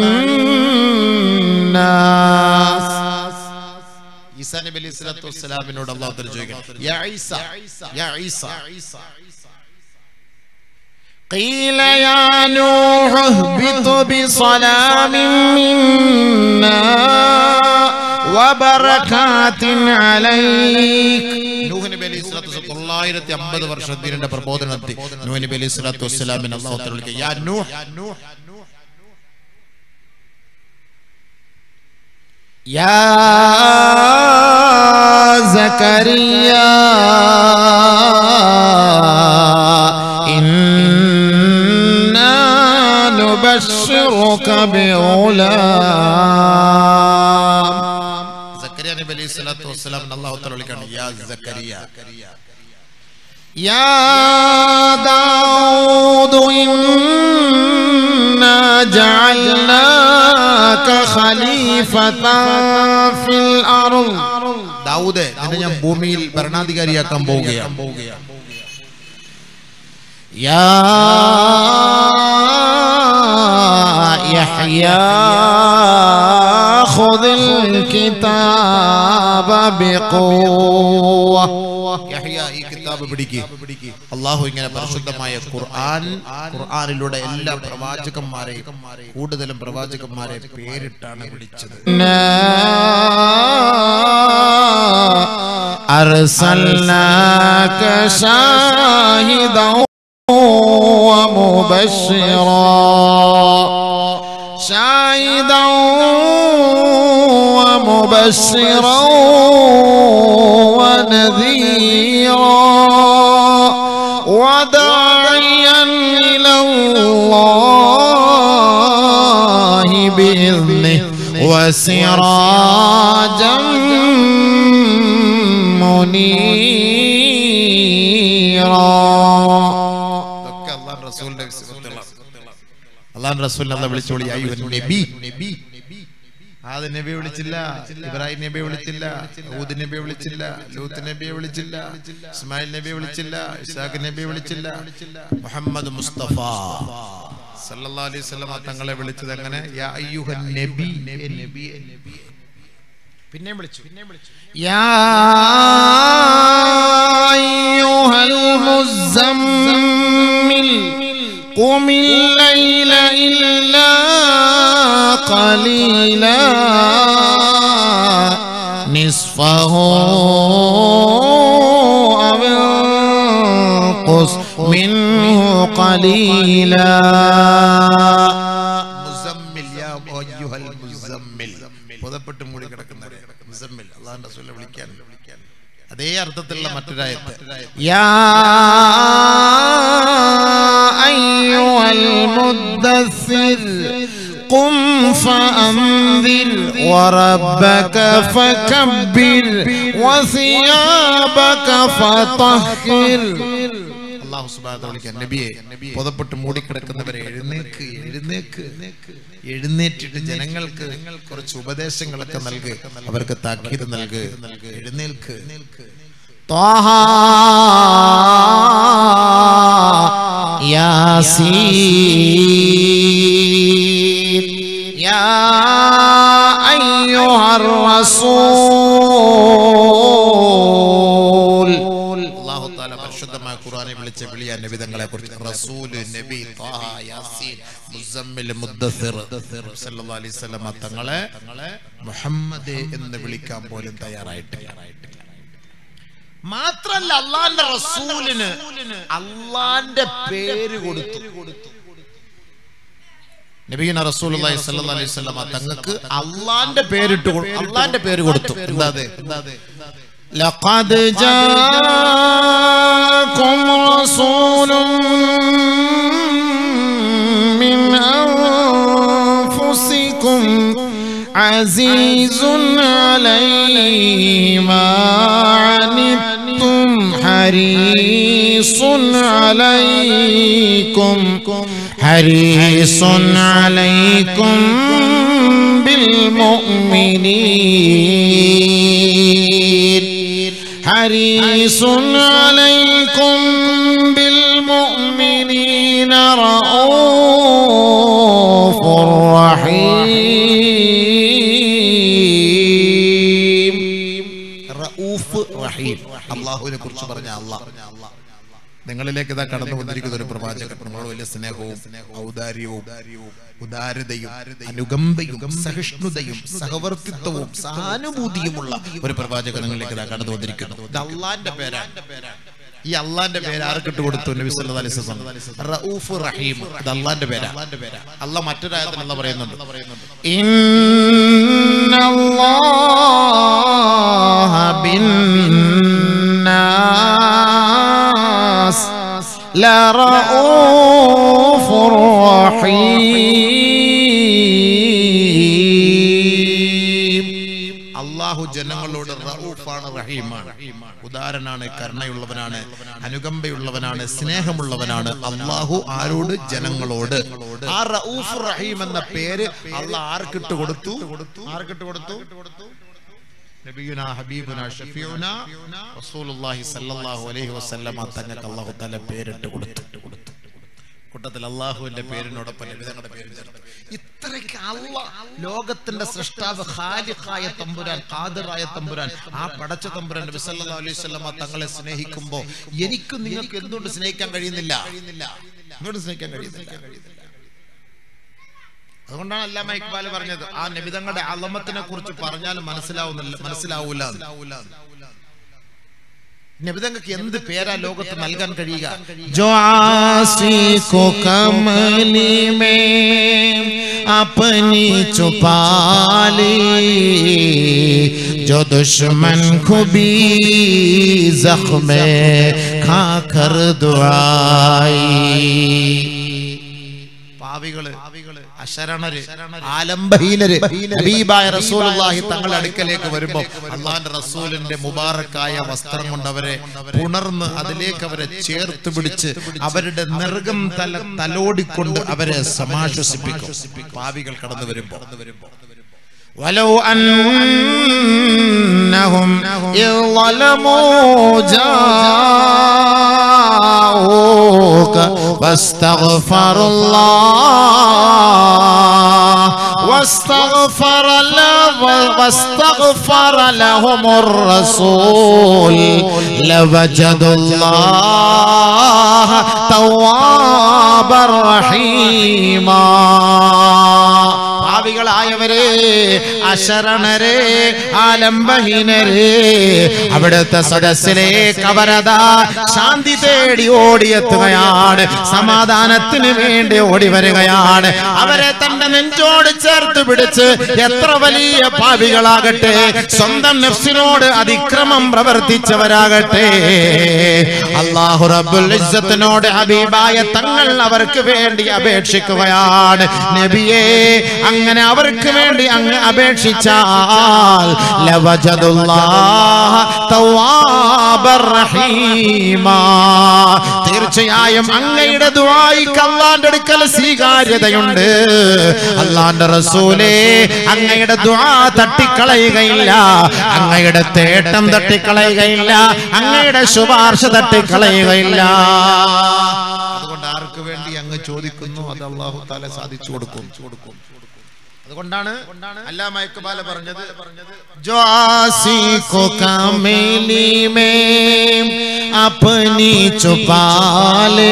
للناس ഈസാ നബി അലൈഹി സ്വലാത്തു വസ്സലാമിനോട് അള്ളാഹു തആല ചോദിക്കണം യാ ഈസ യാ ഈസ قيل يا نوح اهبط بسلام منا وبركات عليك നൂഹ് നബി അലൈഹി സ്വലാത്തു വസ്സലാം തൊള്ളായിരത്തി അമ്പത് വർഷം ദീനിന്റെ പ്രബോധനം നടത്തി നൂഹ് നബി അലൈഹി സ്വലാത്തു വസ്സലാമിനെ അള്ളാഹു തആല വിളിക്കുക യാ നൂഹ് يا زكريا إنا نبشرك بغلام സക്കരിയ നബി അലൈഹി സ്വലാത്തു വസ്സലാമിനെ അള്ളാഹു തആല വിളിക്കുകയാണ് യാ സക്കരിയ يا داود إنا جعلناك خليفة في الأرض ദാവൂദേ നിന്നെ ഞാൻ ഭൂമിയിൽ ഭരണാധികാരിയാക്കാൻ പോവുകയാണ് يا يحيى خذ الكتاب بقوة യഹ്യ ഈ കിതാബ് പിടിക്ക് അള്ളാഹു ഇങ്ങനെ പരിശുദ്ധമായ ഖുർആൻ ഖുർആനിലൂടെ എല്ലാ പ്രവാചകന്മാരെയും കൂടുതലും പ്രവാചകന്മാരെ പേരിട്ടാണ് വിളിച്ചത് إنا أرسلناك شاهدا ومبشرا شاهدا ومبشرا ونذيرا وداعيا إلى الله بإذنه وسراجا منيرا ഇതൊക്കെ അള്ളാഹ് റസൂലിന്റെ വിശുദ്ധങ്ങളാണ്. അള്ളാഹ് റസൂലിനെ അള്ളാഹ് വിളിച്ചോളി അയ്യോ നബി നബി ആദ നബിയെ വിളിച്ചില്ല ഇബ്രാഹിം നബിയെ വിളിച്ചില്ല ഊദ് നബിയെ വിളിച്ചില്ല ലൂത്ത് നബിയെ വിളിച്ചില്ല ഇസ്മായിൽ നബിയെ വിളിച്ചില്ല ഇസാഖ് നബിയെ വിളിച്ചില്ല മുഹമ്മദ് മുസ്തഫ സല്ലല്ലാഹു അലൈഹി വസല്ലമ തങ്ങളെ വിളിച്ചത് എങ്ങനെ യാ അയ്യുഹൻ നബി നബി പിന്നെയും വിളിച്ചു പിന്നെയും വിളിച്ചു يا أيها المزمل قم الليل إلا قليلا نصفه أو انقص منه قليلا മുസമ്മിൽ യാ അയ്യുഹൽ മുസമ്മിൽ പുതപ്പെട്ട് മൂടി കിടക്കുന്നവരെ മുസമ്മിൽ അള്ളാഹുവിന്റെ റസൂലിനെ വിളിക്കാൻ അതേ അർത്ഥത്തിലുള്ള മറ്റൊരായത്ത് يا أيها المدثر قم فأنذر وربك فكبر وثيابك فطهر അള്ളാഹു സുബ്ഹാനഹു വ വിളിക്കാൻ നബിയെ പുതപ്പെട്ട് മൂടിക്കിടക്കുന്നവരെ എഴുന്നേക്ക് എഴുന്നേക്ക് എഴുന്നേറ്റിട്ട് ജനങ്ങൾക്ക് കുറച്ച് ഉപദേശങ്ങളൊക്കെ നൽക് അവർക്ക് താക്കീത് നൽക് എഴുന്നേൽക്ക് طه ياسين يا أيها الرسول അള്ളാഹു താല പരിശുദ്ധമായ ഖുർആനെ വിളിച്ച വിളിയ നബിതങ്ങളെ കുറിച്ച് റസൂല് നബി ത്വാഹ, യാസീൻ മുസമ്മിൽ മുദ്ദസിർ സല്ലല്ലാഹു അലൈഹി വസല്ലമ തങ്ങളെ മുഹമ്മദ് എന്ന് വിളിക്കാൻ പോലും തയ്യാറായിട്ടില്ല മാത്രല്ല അള്ളാന്റെ റസൂലിന് അള്ളാന്റെ പേര് കൊടുത്തു നബീന റസൂലുള്ളാഹി സ്വല്ലല്ലാഹു അലൈഹി വസല്ലമ തങ്ങൾക്ക് അള്ളാന്റെ പേരിട്ട് കൊടു- അള്ളാന്റെ പേര് കൊടുത്തു എന്താ അത്? എന്താ അത്? لقد جاءكم رسول من أنفسكم عزيز عليه ما عنتم حريص عليكم حريص عليكم بالمؤمنين حريص عليكم بالمؤمنين رؤوف رحيم റഊഫ് റഹീം അള്ളാഹുവിനെ കുറിച്ച് പറഞ്ഞ അള്ളാഹ് നിങ്ങളിലേക്ക് ഇതാ കടന്നു വന്നിരിക്കുന്ന ഒരു പ്രവാചകൻ നമ്മളോട് വലിയ സ്നേഹവും ഔദാര്യവും ഉദാരതയും അനുകമ്പയും സഹിഷ്ണുതയും സഹവർത്തിത്വവും സഹാനുഭൂതിയുമുള്ള ഒരു പ്രവാചകൻ നിങ്ങളിലേക്ക് ഇതാ കടന്നു വന്നിരിക്കുന്നു ഇത് അള്ളാന്റെ പേരാണ് ഈ അള്ളാന്റെ പേര് ആർക്കിട്ട് കൊടുത്തു നബി സല്ലല്ലാഹു അലൈഹി വസല്ലം റഊഫ് റഹീം ഇത് അള്ളാന്റെ പേരാ അള്ളാഹ് മറ്റൊരായത്തിൽ അള്ളാഹ് പറയുന്നുണ്ട് إن الله بالناس لرؤوف رحيم അള്ളാഹു ജനങ്ങളോട് റഊഫാണ് റഹീമാണ് ഉദാരനാണ് കരുണയുള്ളവനാണ് അനുകമ്പയുള്ളവനാണ് സ്നേഹമുള്ളവനാണ് അള്ളാഹു ആരോട് ജനങ്ങളോട് ആ റഊഫ് റഹീം എന്ന പേര് അള്ളാഹ് ആർക്കിട്ട് കൊടുത്തു ആർക്കിട്ട് കൊടുത്തു നബിയുന ഹബീബുന ഷഫീഉന റസൂലുള്ളാഹി സ്വല്ലല്ലാഹു അലൈഹി വസല്ലമ തങ്ങൾക്ക് അല്ലാഹു തആല പേരിട്ട് കൊടുത്തു കൂട്ടത്തിൽ അള്ളാഹുവിന്റെ പേരിനോടൊപ്പം നബിതങ്ങളുടെ പേര് ചേർത്ത് ഇത്രയ്ക്ക് അല്ല ലോകത്തിന്റെ സൃഷ്ടാവ് ഖാലിഖായ തമ്പുരാൻ ഖാദിറായ തമ്പുരാൻ ആ പടച്ച തമ്പുരാൻ നബി സല്ലല്ലാഹു അലൈഹി വസല്ലമ തങ്ങളെ സ്നേഹിക്കുമ്പോൾ എനിക്കും നിങ്ങൾക്ക് എന്തുകൊണ്ട് സ്നേഹിക്കാൻ കഴിയുന്നില്ല എന്തുകൊണ്ട് സ്നേഹിക്കാൻ കഴിയുന്നില്ല അതുകൊണ്ടാണ് അല്ലാമ ഇക്ബാൽ പറഞ്ഞത് ആ നബിതങ്ങളുടെ അലമത്തിനെ കുറിച്ച് പറഞ്ഞാൽ മനസ്സിലാവുന്നില്ല മനസ്സിലാവൂല എന്ന്. നബിതങ്ങൾക്ക് എന്ത് പേരാ ലോകത്ത് നൽകാൻ കഴിയുക जो आसी को कमली में अपनी छुपा ली जो दुश्मन को भी जख्म खा कर दुआई പാവികള് അശരണര് ആലംബഹീനര് ഹബീബായ റസൂലുള്ളാഹി തങ്ങളുടെ അടുക്കലേക്ക് വരുമ്പോൾ അള്ളാഹിന്റെ റസൂലിന്റെ മുബാറക്കായ വസ്ത്രം കൊണ്ട് അവരെ പുണർന്ന് അതിലേക്ക് അവരെ ചേർത്ത് പിടിച്ച് അവരുടെ നെറുകം തല തലോടിക്കൊണ്ട് അവരെ സമാശ്വസിപ്പിക്കും പാവികൾ കടന്നു വരുമ്പോൾ ولو أنهم إذ ظلموا جاءوك واستغفروا الله واستغفر له واستغفر لهم الرسول لوجدوا الله توابا رحيما പാവികളായവരെ അശരണരെ ആലംബഹീനരെ അവിടുത്തെ സദസ്സിലേക്ക് അവരതാ ശാന്തി തേടി ഓടിയെത്തുകയാണ് സമാധാനത്തിന് വേണ്ടി ഓടി വരികയാണ് അവരെ തന്റെ നെഞ്ചോട് ചേർത്ത് പിടിച്ച് എത്ര വലിയ പാപികളാകട്ടെ സ്വന്തം നഫ്സിനോട് അതിക്രമം പ്രവർത്തിച്ചവരാകട്ടെ അള്ളാഹു റബ്ബുൽ ഇസ്സത്തിനോട് ഹബീബായ തങ്ങൾ അവർക്ക് വേണ്ടി അപേക്ഷിക്കുകയാണ് നബിയേ അങ്ങനെ അവർക്ക് വേണ്ടി അങ്ങ് അപേക്ഷിച്ചാൽ ലവജദുല്ലാഹ തവ്വാബർ റഹീമാ തീർച്ചയായും അങ്ങയുടെ ദുആയിക്ക് അള്ളാന്റെ അടുക്കൽ സ്വീകാര്യതയുണ്ട് അള്ളാന്റെ റസൂലേ അങ്ങയുടെ ദുആ തട്ടിക്കളയുകയില്ല അങ്ങയുടെ തേട്ടം തട്ടിക്കളയുകയില്ല അങ്ങയുടെ ശുപാർശ തട്ടിക്കളയുകയില്ല അതുകൊണ്ട് ആർക്ക് വേണ്ടി അങ്ങ് ചോദിക്കുന്നു അത് അള്ളാഹു താല സാധിച്ചു കൊടുക്കും അതുകൊണ്ടാണ് അല്ലാമ ഇക്ബാല പറഞ്ഞത് जो आसी को कामेली में अपनी छुपा ले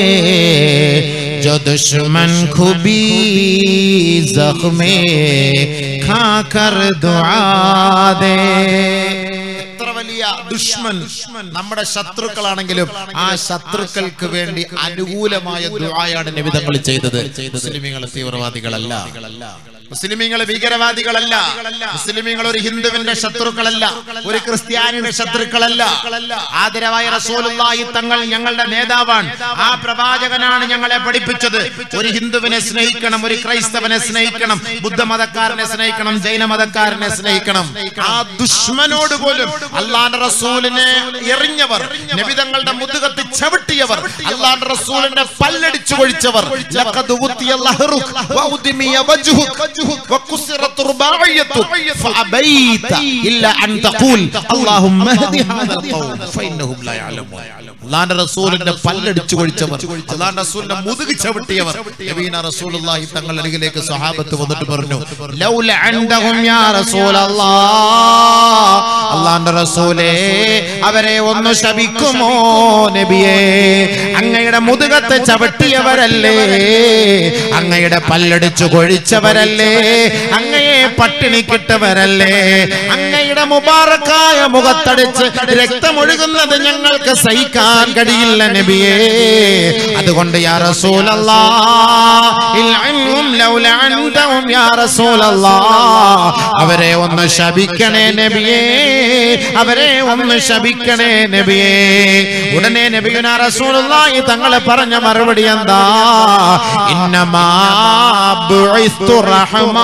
जो दुश्मन खुबी जख्मे खा कर दुआ दे എത്ര വലിയ ദുഷ്മൻ നമ്മുടെ ശത്രുക്കളാണെങ്കിലും ആ ശത്രുക്കൾക്ക് വേണ്ടി അനുകൂലമായ ദുആയാണ് നിബിധങ്ങൾ ചെയ്തത് മുസ്ലിമീങ്ങൾ തീവ്രവാദികളല്ല മുസ്ലിമീങ്ങൾ ഭീകരവാദികളല്ല മുസ്ലിമീങ്ങൾ ഒരു ഹിന്ദുവിന്റെ ശത്രുക്കളല്ല ഒരു ക്രിസ്ത്യാനിയുടെ ശത്രുക്കളല്ല ആദരവായ റസൂലുള്ളാഹി തങ്ങൾ ഞങ്ങളുടെ നേതാവാണ് ആ പ്രവാചകനാണ് ഞങ്ങളെ പഠിപ്പിച്ചത് ഒരു ഹിന്ദുവിനെ സ്നേഹിക്കണം ഒരു ക്രൈസ്തവനെ സ്നേഹിക്കണം ബുദ്ധമതക്കാരനെ സ്നേഹിക്കണം ജൈനമതക്കാരനെ സ്നേഹിക്കണം ആ ദുഷ്മനോട് പോലും അള്ളാന്റെ റസൂലിനെ എറിഞ്ഞവർ നബിതങ്ങളുടെ മുതുകത്ത് ചവിട്ടിയവർ അള്ളാന്റെ റസൂലിന്റെ പല്ലടിച്ചു കൊഴിച്ചവർ ലഖദ് ഉത്തിയ ലഹ്റുക് വഉദ്മിയ വജ്ഹുക് വകുസിറത് റുബാഇയതുക് ഫഅബൈത ഇല്ല അൻ തഖൂൽ അല്ലാഹുമ്മ ഹദി ഹാദൽ ഖൗം ഫഇന്നഹും ലാ യഅലമൂൻ അള്ളാന്റെ റസൂലിന്റെ പല്ലടിച്ചു കൊഴിച്ചവർ അള്ളാന്റെ റസൂലിന്റെ മുതുക് ചവിട്ടിയവർ നബീന റസൂലുള്ളാഹി തങ്ങളുടെ അരികിലേക്ക് സ്വഹാബത്ത് വന്നിട്ട് പറഞ്ഞു ലൗല അൻദഹും യാ റസൂലല്ലാഹ് അല്ലാഹുവിന്റെ റസൂലേ അവരെ ഒന്ന് ശപിക്കുമോ നബിയേ അങ്ങയുടെ മുതുകത്തെ ചവിട്ടിയവരല്ലേ അങ്ങയുടെ പല്ലടിച്ചു കൊഴിച്ചവരല്ലേ അങ്ങയെ പട്ടിണി കിട്ടവരല്ലേ അങ്ങയുടെ മുബാറക്കായ മുഖത്തടിച്ച് രക്തമൊഴുകുന്നത് ഞങ്ങൾക്ക് സഹിക്കാൻ കഴിയില്ല നബിയേ അതുകൊണ്ട് യാ റസൂലല്ലാഹ് ഇൽഅൻഹും ലൗല അൻതഹും യാ റസൂലല്ലാഹ് അവരെ ഒന്ന് ശപിക്കണേ നബിയേ അവരെ ഒന്ന് ശപിക്കണേ നബിയേ ഉടനെ നബിയുന റസൂലുള്ളാഹി തങ്ങളെ പറഞ്ഞ മറുപടി എന്താ ഇന്നമാ ബുഇസ്തു റഹ്മാ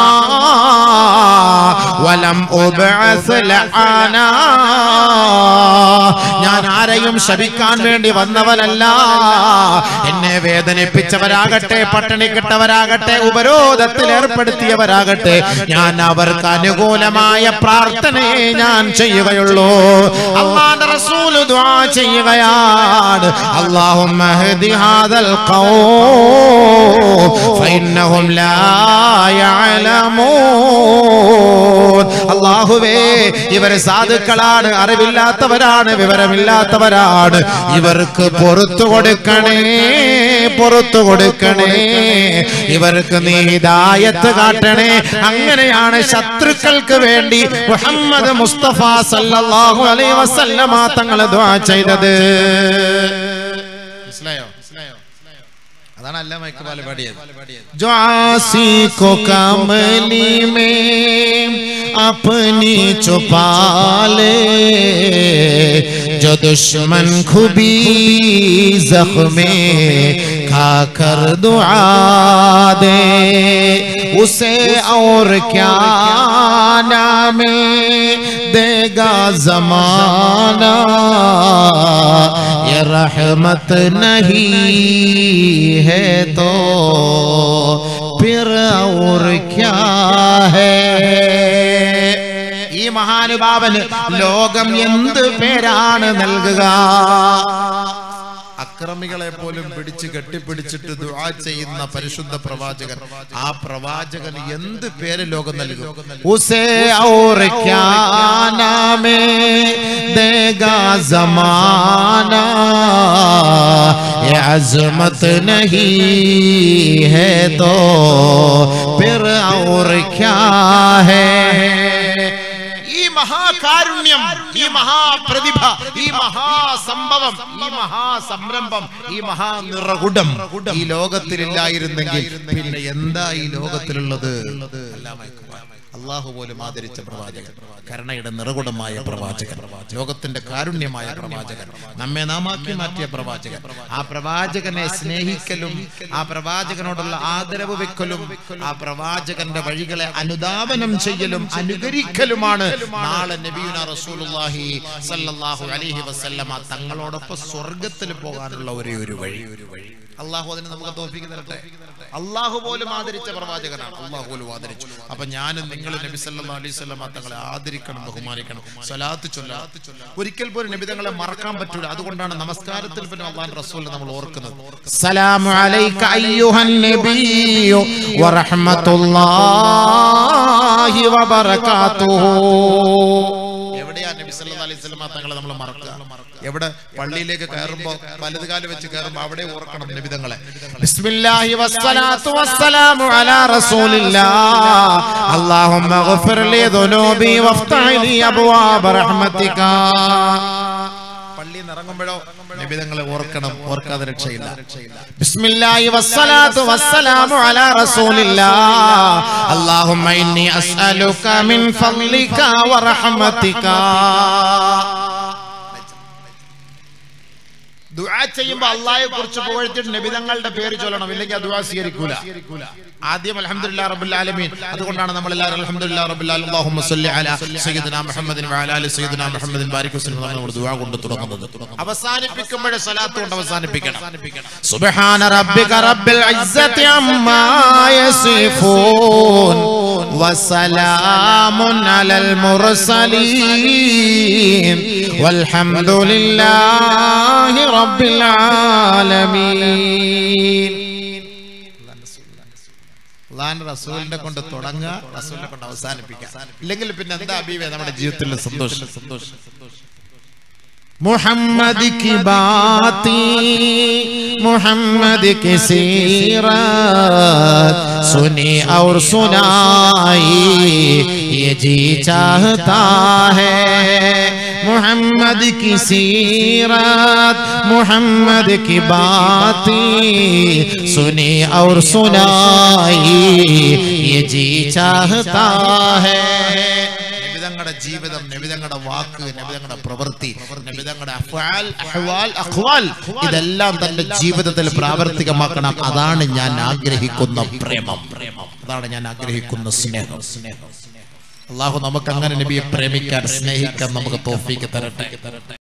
വലം ഉബ്അസ് ലഅനാ ഞാൻ ആരെയും ശപിക്കാൻ വേണ്ടി വന്നവനല്ല എന്നെ വേദനിപ്പിച്ചവരാകട്ടെ പട്ടിണിക്കിട്ടവരാകട്ടെ ഉപരോധത്തിൽ ഏർപ്പെടുത്തിയവരാകട്ടെ ഞാൻ അവർക്ക് അനുകൂലമായ പ്രാർത്ഥനയെ ഞാൻ ചെയ്യുകയുള്ളൂ അള്ളാന്റെ റസൂല് ദുആ ചെയ്യുകയാണ് അല്ലാഹുമ്മ ഹദി ഹാദൽ ഖൗം ഫഇന്നഹും ലാ യഅലമൂൻ അല്ലാഹുവേ ഇവർ സാധുക്കളാണ് അറിവില്ലാത്തവരാണ് വിവരമില്ലാത്തവരാണ് ഇവർക്ക് പുറത്തു കൊടുക്കണേ പുറത്തു കൊടുക്കണേ ഇവർക്ക് നീ ഹിദായത്ത് കാട്ടണേ അങ്ങനെയാണ് ശത്രുക്കൾക്ക് വേണ്ടി മുഹമ്മദ് മുസ്തഫ സല്ലല്ലാഹു അലൈഹി വസല്ലമ തങ്ങൾ ദുആ ചെയ്തത് മനസ്സിലായോ അതാണ് അല്ല മൈക്കബാല് പാടിയത് जो आसी को कमली में अपनी छुपा ले जो दुश्मन खुबी जख्मे खाकर दुआ दे उसे और क्या नाम देगा जमाना ये रहमत नहीं है तो फिर और क्या है ഈ മഹാനുഭാവന് ലോകം എന്ത് പേരാണ് നൽകുക അക്രമികളെ പോലും പിടിച്ച് കെട്ടിപ്പിടിച്ചിട്ട് ദുആ ചെയ്യുന്ന പരിശുദ്ധ പ്രവാചകൻ ആ പ്രവാചകന് എന്ത് പേര് ലോകം നൽകും उसे और क्या नाम देगा जमाना ये अजमत नहीं है तो फिर और क्या है ഈ മഹാകാരുണ്യം ഈ മഹാപ്രതിഭ ഈ മഹാസംഭവം ഈ മഹാസംരംഭം ഈ മഹാനിറകുടം ഈ ലോകത്തിലില്ലായിരുന്നെങ്കിൽ പിന്നെ എന്താ ഈ ലോകത്തിലുള്ളത് അള്ളാഹു പോലും ആദരിച്ച പ്രവാചകൻ കരുണയുടെ നിറകുടമായ പ്രവാചകൻ ലോകത്തിന്റെ കാരുണ്യമായ പ്രവാചകൻ നമ്മെ നാമാക്കി മാറ്റിയ പ്രവാചകൻ ആ പ്രവാചകനെ സ്നേഹിക്കലും ആ പ്രവാചകനോടുള്ള ആദരവ് വെക്കലും ആ പ്രവാചകന്റെ വഴികളെ അനുധാവനം ചെയ്യലും അനുകരിക്കലുമാണ് നാളെ നബിയുന റസൂലുള്ളാഹി സല്ലല്ലാഹു അലൈഹി വസല്ലമ തങ്ങളോടൊപ്പം സ്വർഗത്തിൽ പോകാനുള്ള ഒരേ ഒരു വഴി ഒരു വഴി അള്ളാഹു അതിന് നമുക്ക് തോഫിക്ക് തരട്ടെ അള്ളാഹു പോലും ആദരിച്ച പ്രവാചകനാണ് അള്ളാഹു പോലും ആദരിച്ചു അപ്പൊ ഞാനും നിങ്ങൾ നബി സല്ലല്ലാഹു അലൈഹി വസല്ലമ തങ്ങളെ ആദരിക്കണം ബഹുമാനിക്കണം സ്വലാത്ത് ചൊല്ല ഒരിക്കൽ പോലും നബി തങ്ങളെ മറക്കാൻ പറ്റൂല അതുകൊണ്ടാണ് നമസ്കാരത്തിൽ പിന്നെ അള്ളാഹു റസൂൽ നമ്മൾ ഓർക്കുന്നത് السلام عليك أيها النبي ورحمة الله وبركاته എവിടെയാ നബി സല്ലല്ലാഹു അലൈഹി വസല്ലമ തങ്ങളെ നമ്മൾ മറക്കുക എവിടെ പള്ളിയിലേക്ക് കയറുമ്പോ വലത് കാല് വെച്ച് കയറുമ്പോ അവിടെ ഓർക്കണം നബി തങ്ങളെ بسم الله والصلاة والسلام على رسول الله اللهم اغفر لي ذنوبي وافتح لي أبواب رحمتك പള്ളിയിൽ നിന്ന് ഇറങ്ങുമ്പോഴോ നബി തങ്ങളെ ഓർക്കണം ഓർക്കാതെ രക്ഷയില്ല بسم الله والصلاة والسلام على رسول الله اللهم إني أسألك من فضلك ورحمتك ദുആ ചെയ്യുമ്പോ അള്ളാഹെ കുറിച്ച് പുകഴ്ത്തിട്ട് നബിതങ്ങളുടെ പേര് ചൊല്ലണം ഇല്ലെങ്കിൽ ആ ദുആ സ്വീകരിക്കൂല ആദ്യം അൽഹംദുലില്ലാഹി റബ്ബിൽ ആലമീൻ അതുകൊണ്ടാണ് നമ്മൾ എല്ലാവരും അൽഹംദുലില്ലാഹി റബ്ബിൽ ആലമീൻ അല്ലാഹുമ്മ സ്വല്ലി അലാ സയ്യിദിനാ മുഹമ്മദിൻ വഅലാ ആലി സയ്യിദിനാ മുഹമ്മദിൻ ബാരിക് വസല്ലം നമ്മൾ ദുആ കൊണ്ട് തുടങ്ങുന്നത് അവസാനിപ്പിക്കുമ്പോഴേ സ്വലാത്ത് കൊണ്ട് അവസാനിപ്പിക്കണം سبحان ربك رب العزة عما يصفون وسلام على المرسلين والحمد لله رب العالمين അള്ളാഹ് റസൂലിനെ കൊണ്ട് തുടങ്ങുക റസൂലിനെ കൊണ്ട് അവസാനിപ്പിക്കുക ഇല്ലെങ്കിൽ പിന്നെ എന്താ അബീവേ നമ്മുടെ ജീവിതത്തിലെ സന്തോഷം സന്തോഷം محمد کی باتیں محمد کی سیرت سنی اور سنائی یہ جی چاہتا ہے محمد کی سیرت محمد کی باتیں سنی اور سنائی یہ جی چاہتا ہے നബിതങ്ങളുടെ ജീവിതം നബിതങ്ങളുടെ വാക്ക് നബിതങ്ങളുടെ പ്രവൃത്തി നബിതങ്ങളുടെ അഫ്ആൽ, അഹ്വാൽ, അഖ്വാൽ ഇതെല്ലാം തന്റെ ജീവിതത്തിൽ പ്രാവർത്തികമാക്കണം അതാണ് ഞാൻ ആഗ്രഹിക്കുന്ന പ്രേമം അതാണ് ഞാൻ ആഗ്രഹിക്കുന്ന സ്നേഹം അള്ളാഹു നമുക്ക് അങ്ങനെ നബിയെ പ്രേമിക്കാൻ സ്നേഹിക്കാൻ നമുക്ക് തോഫീക്ക് തരട്ടെ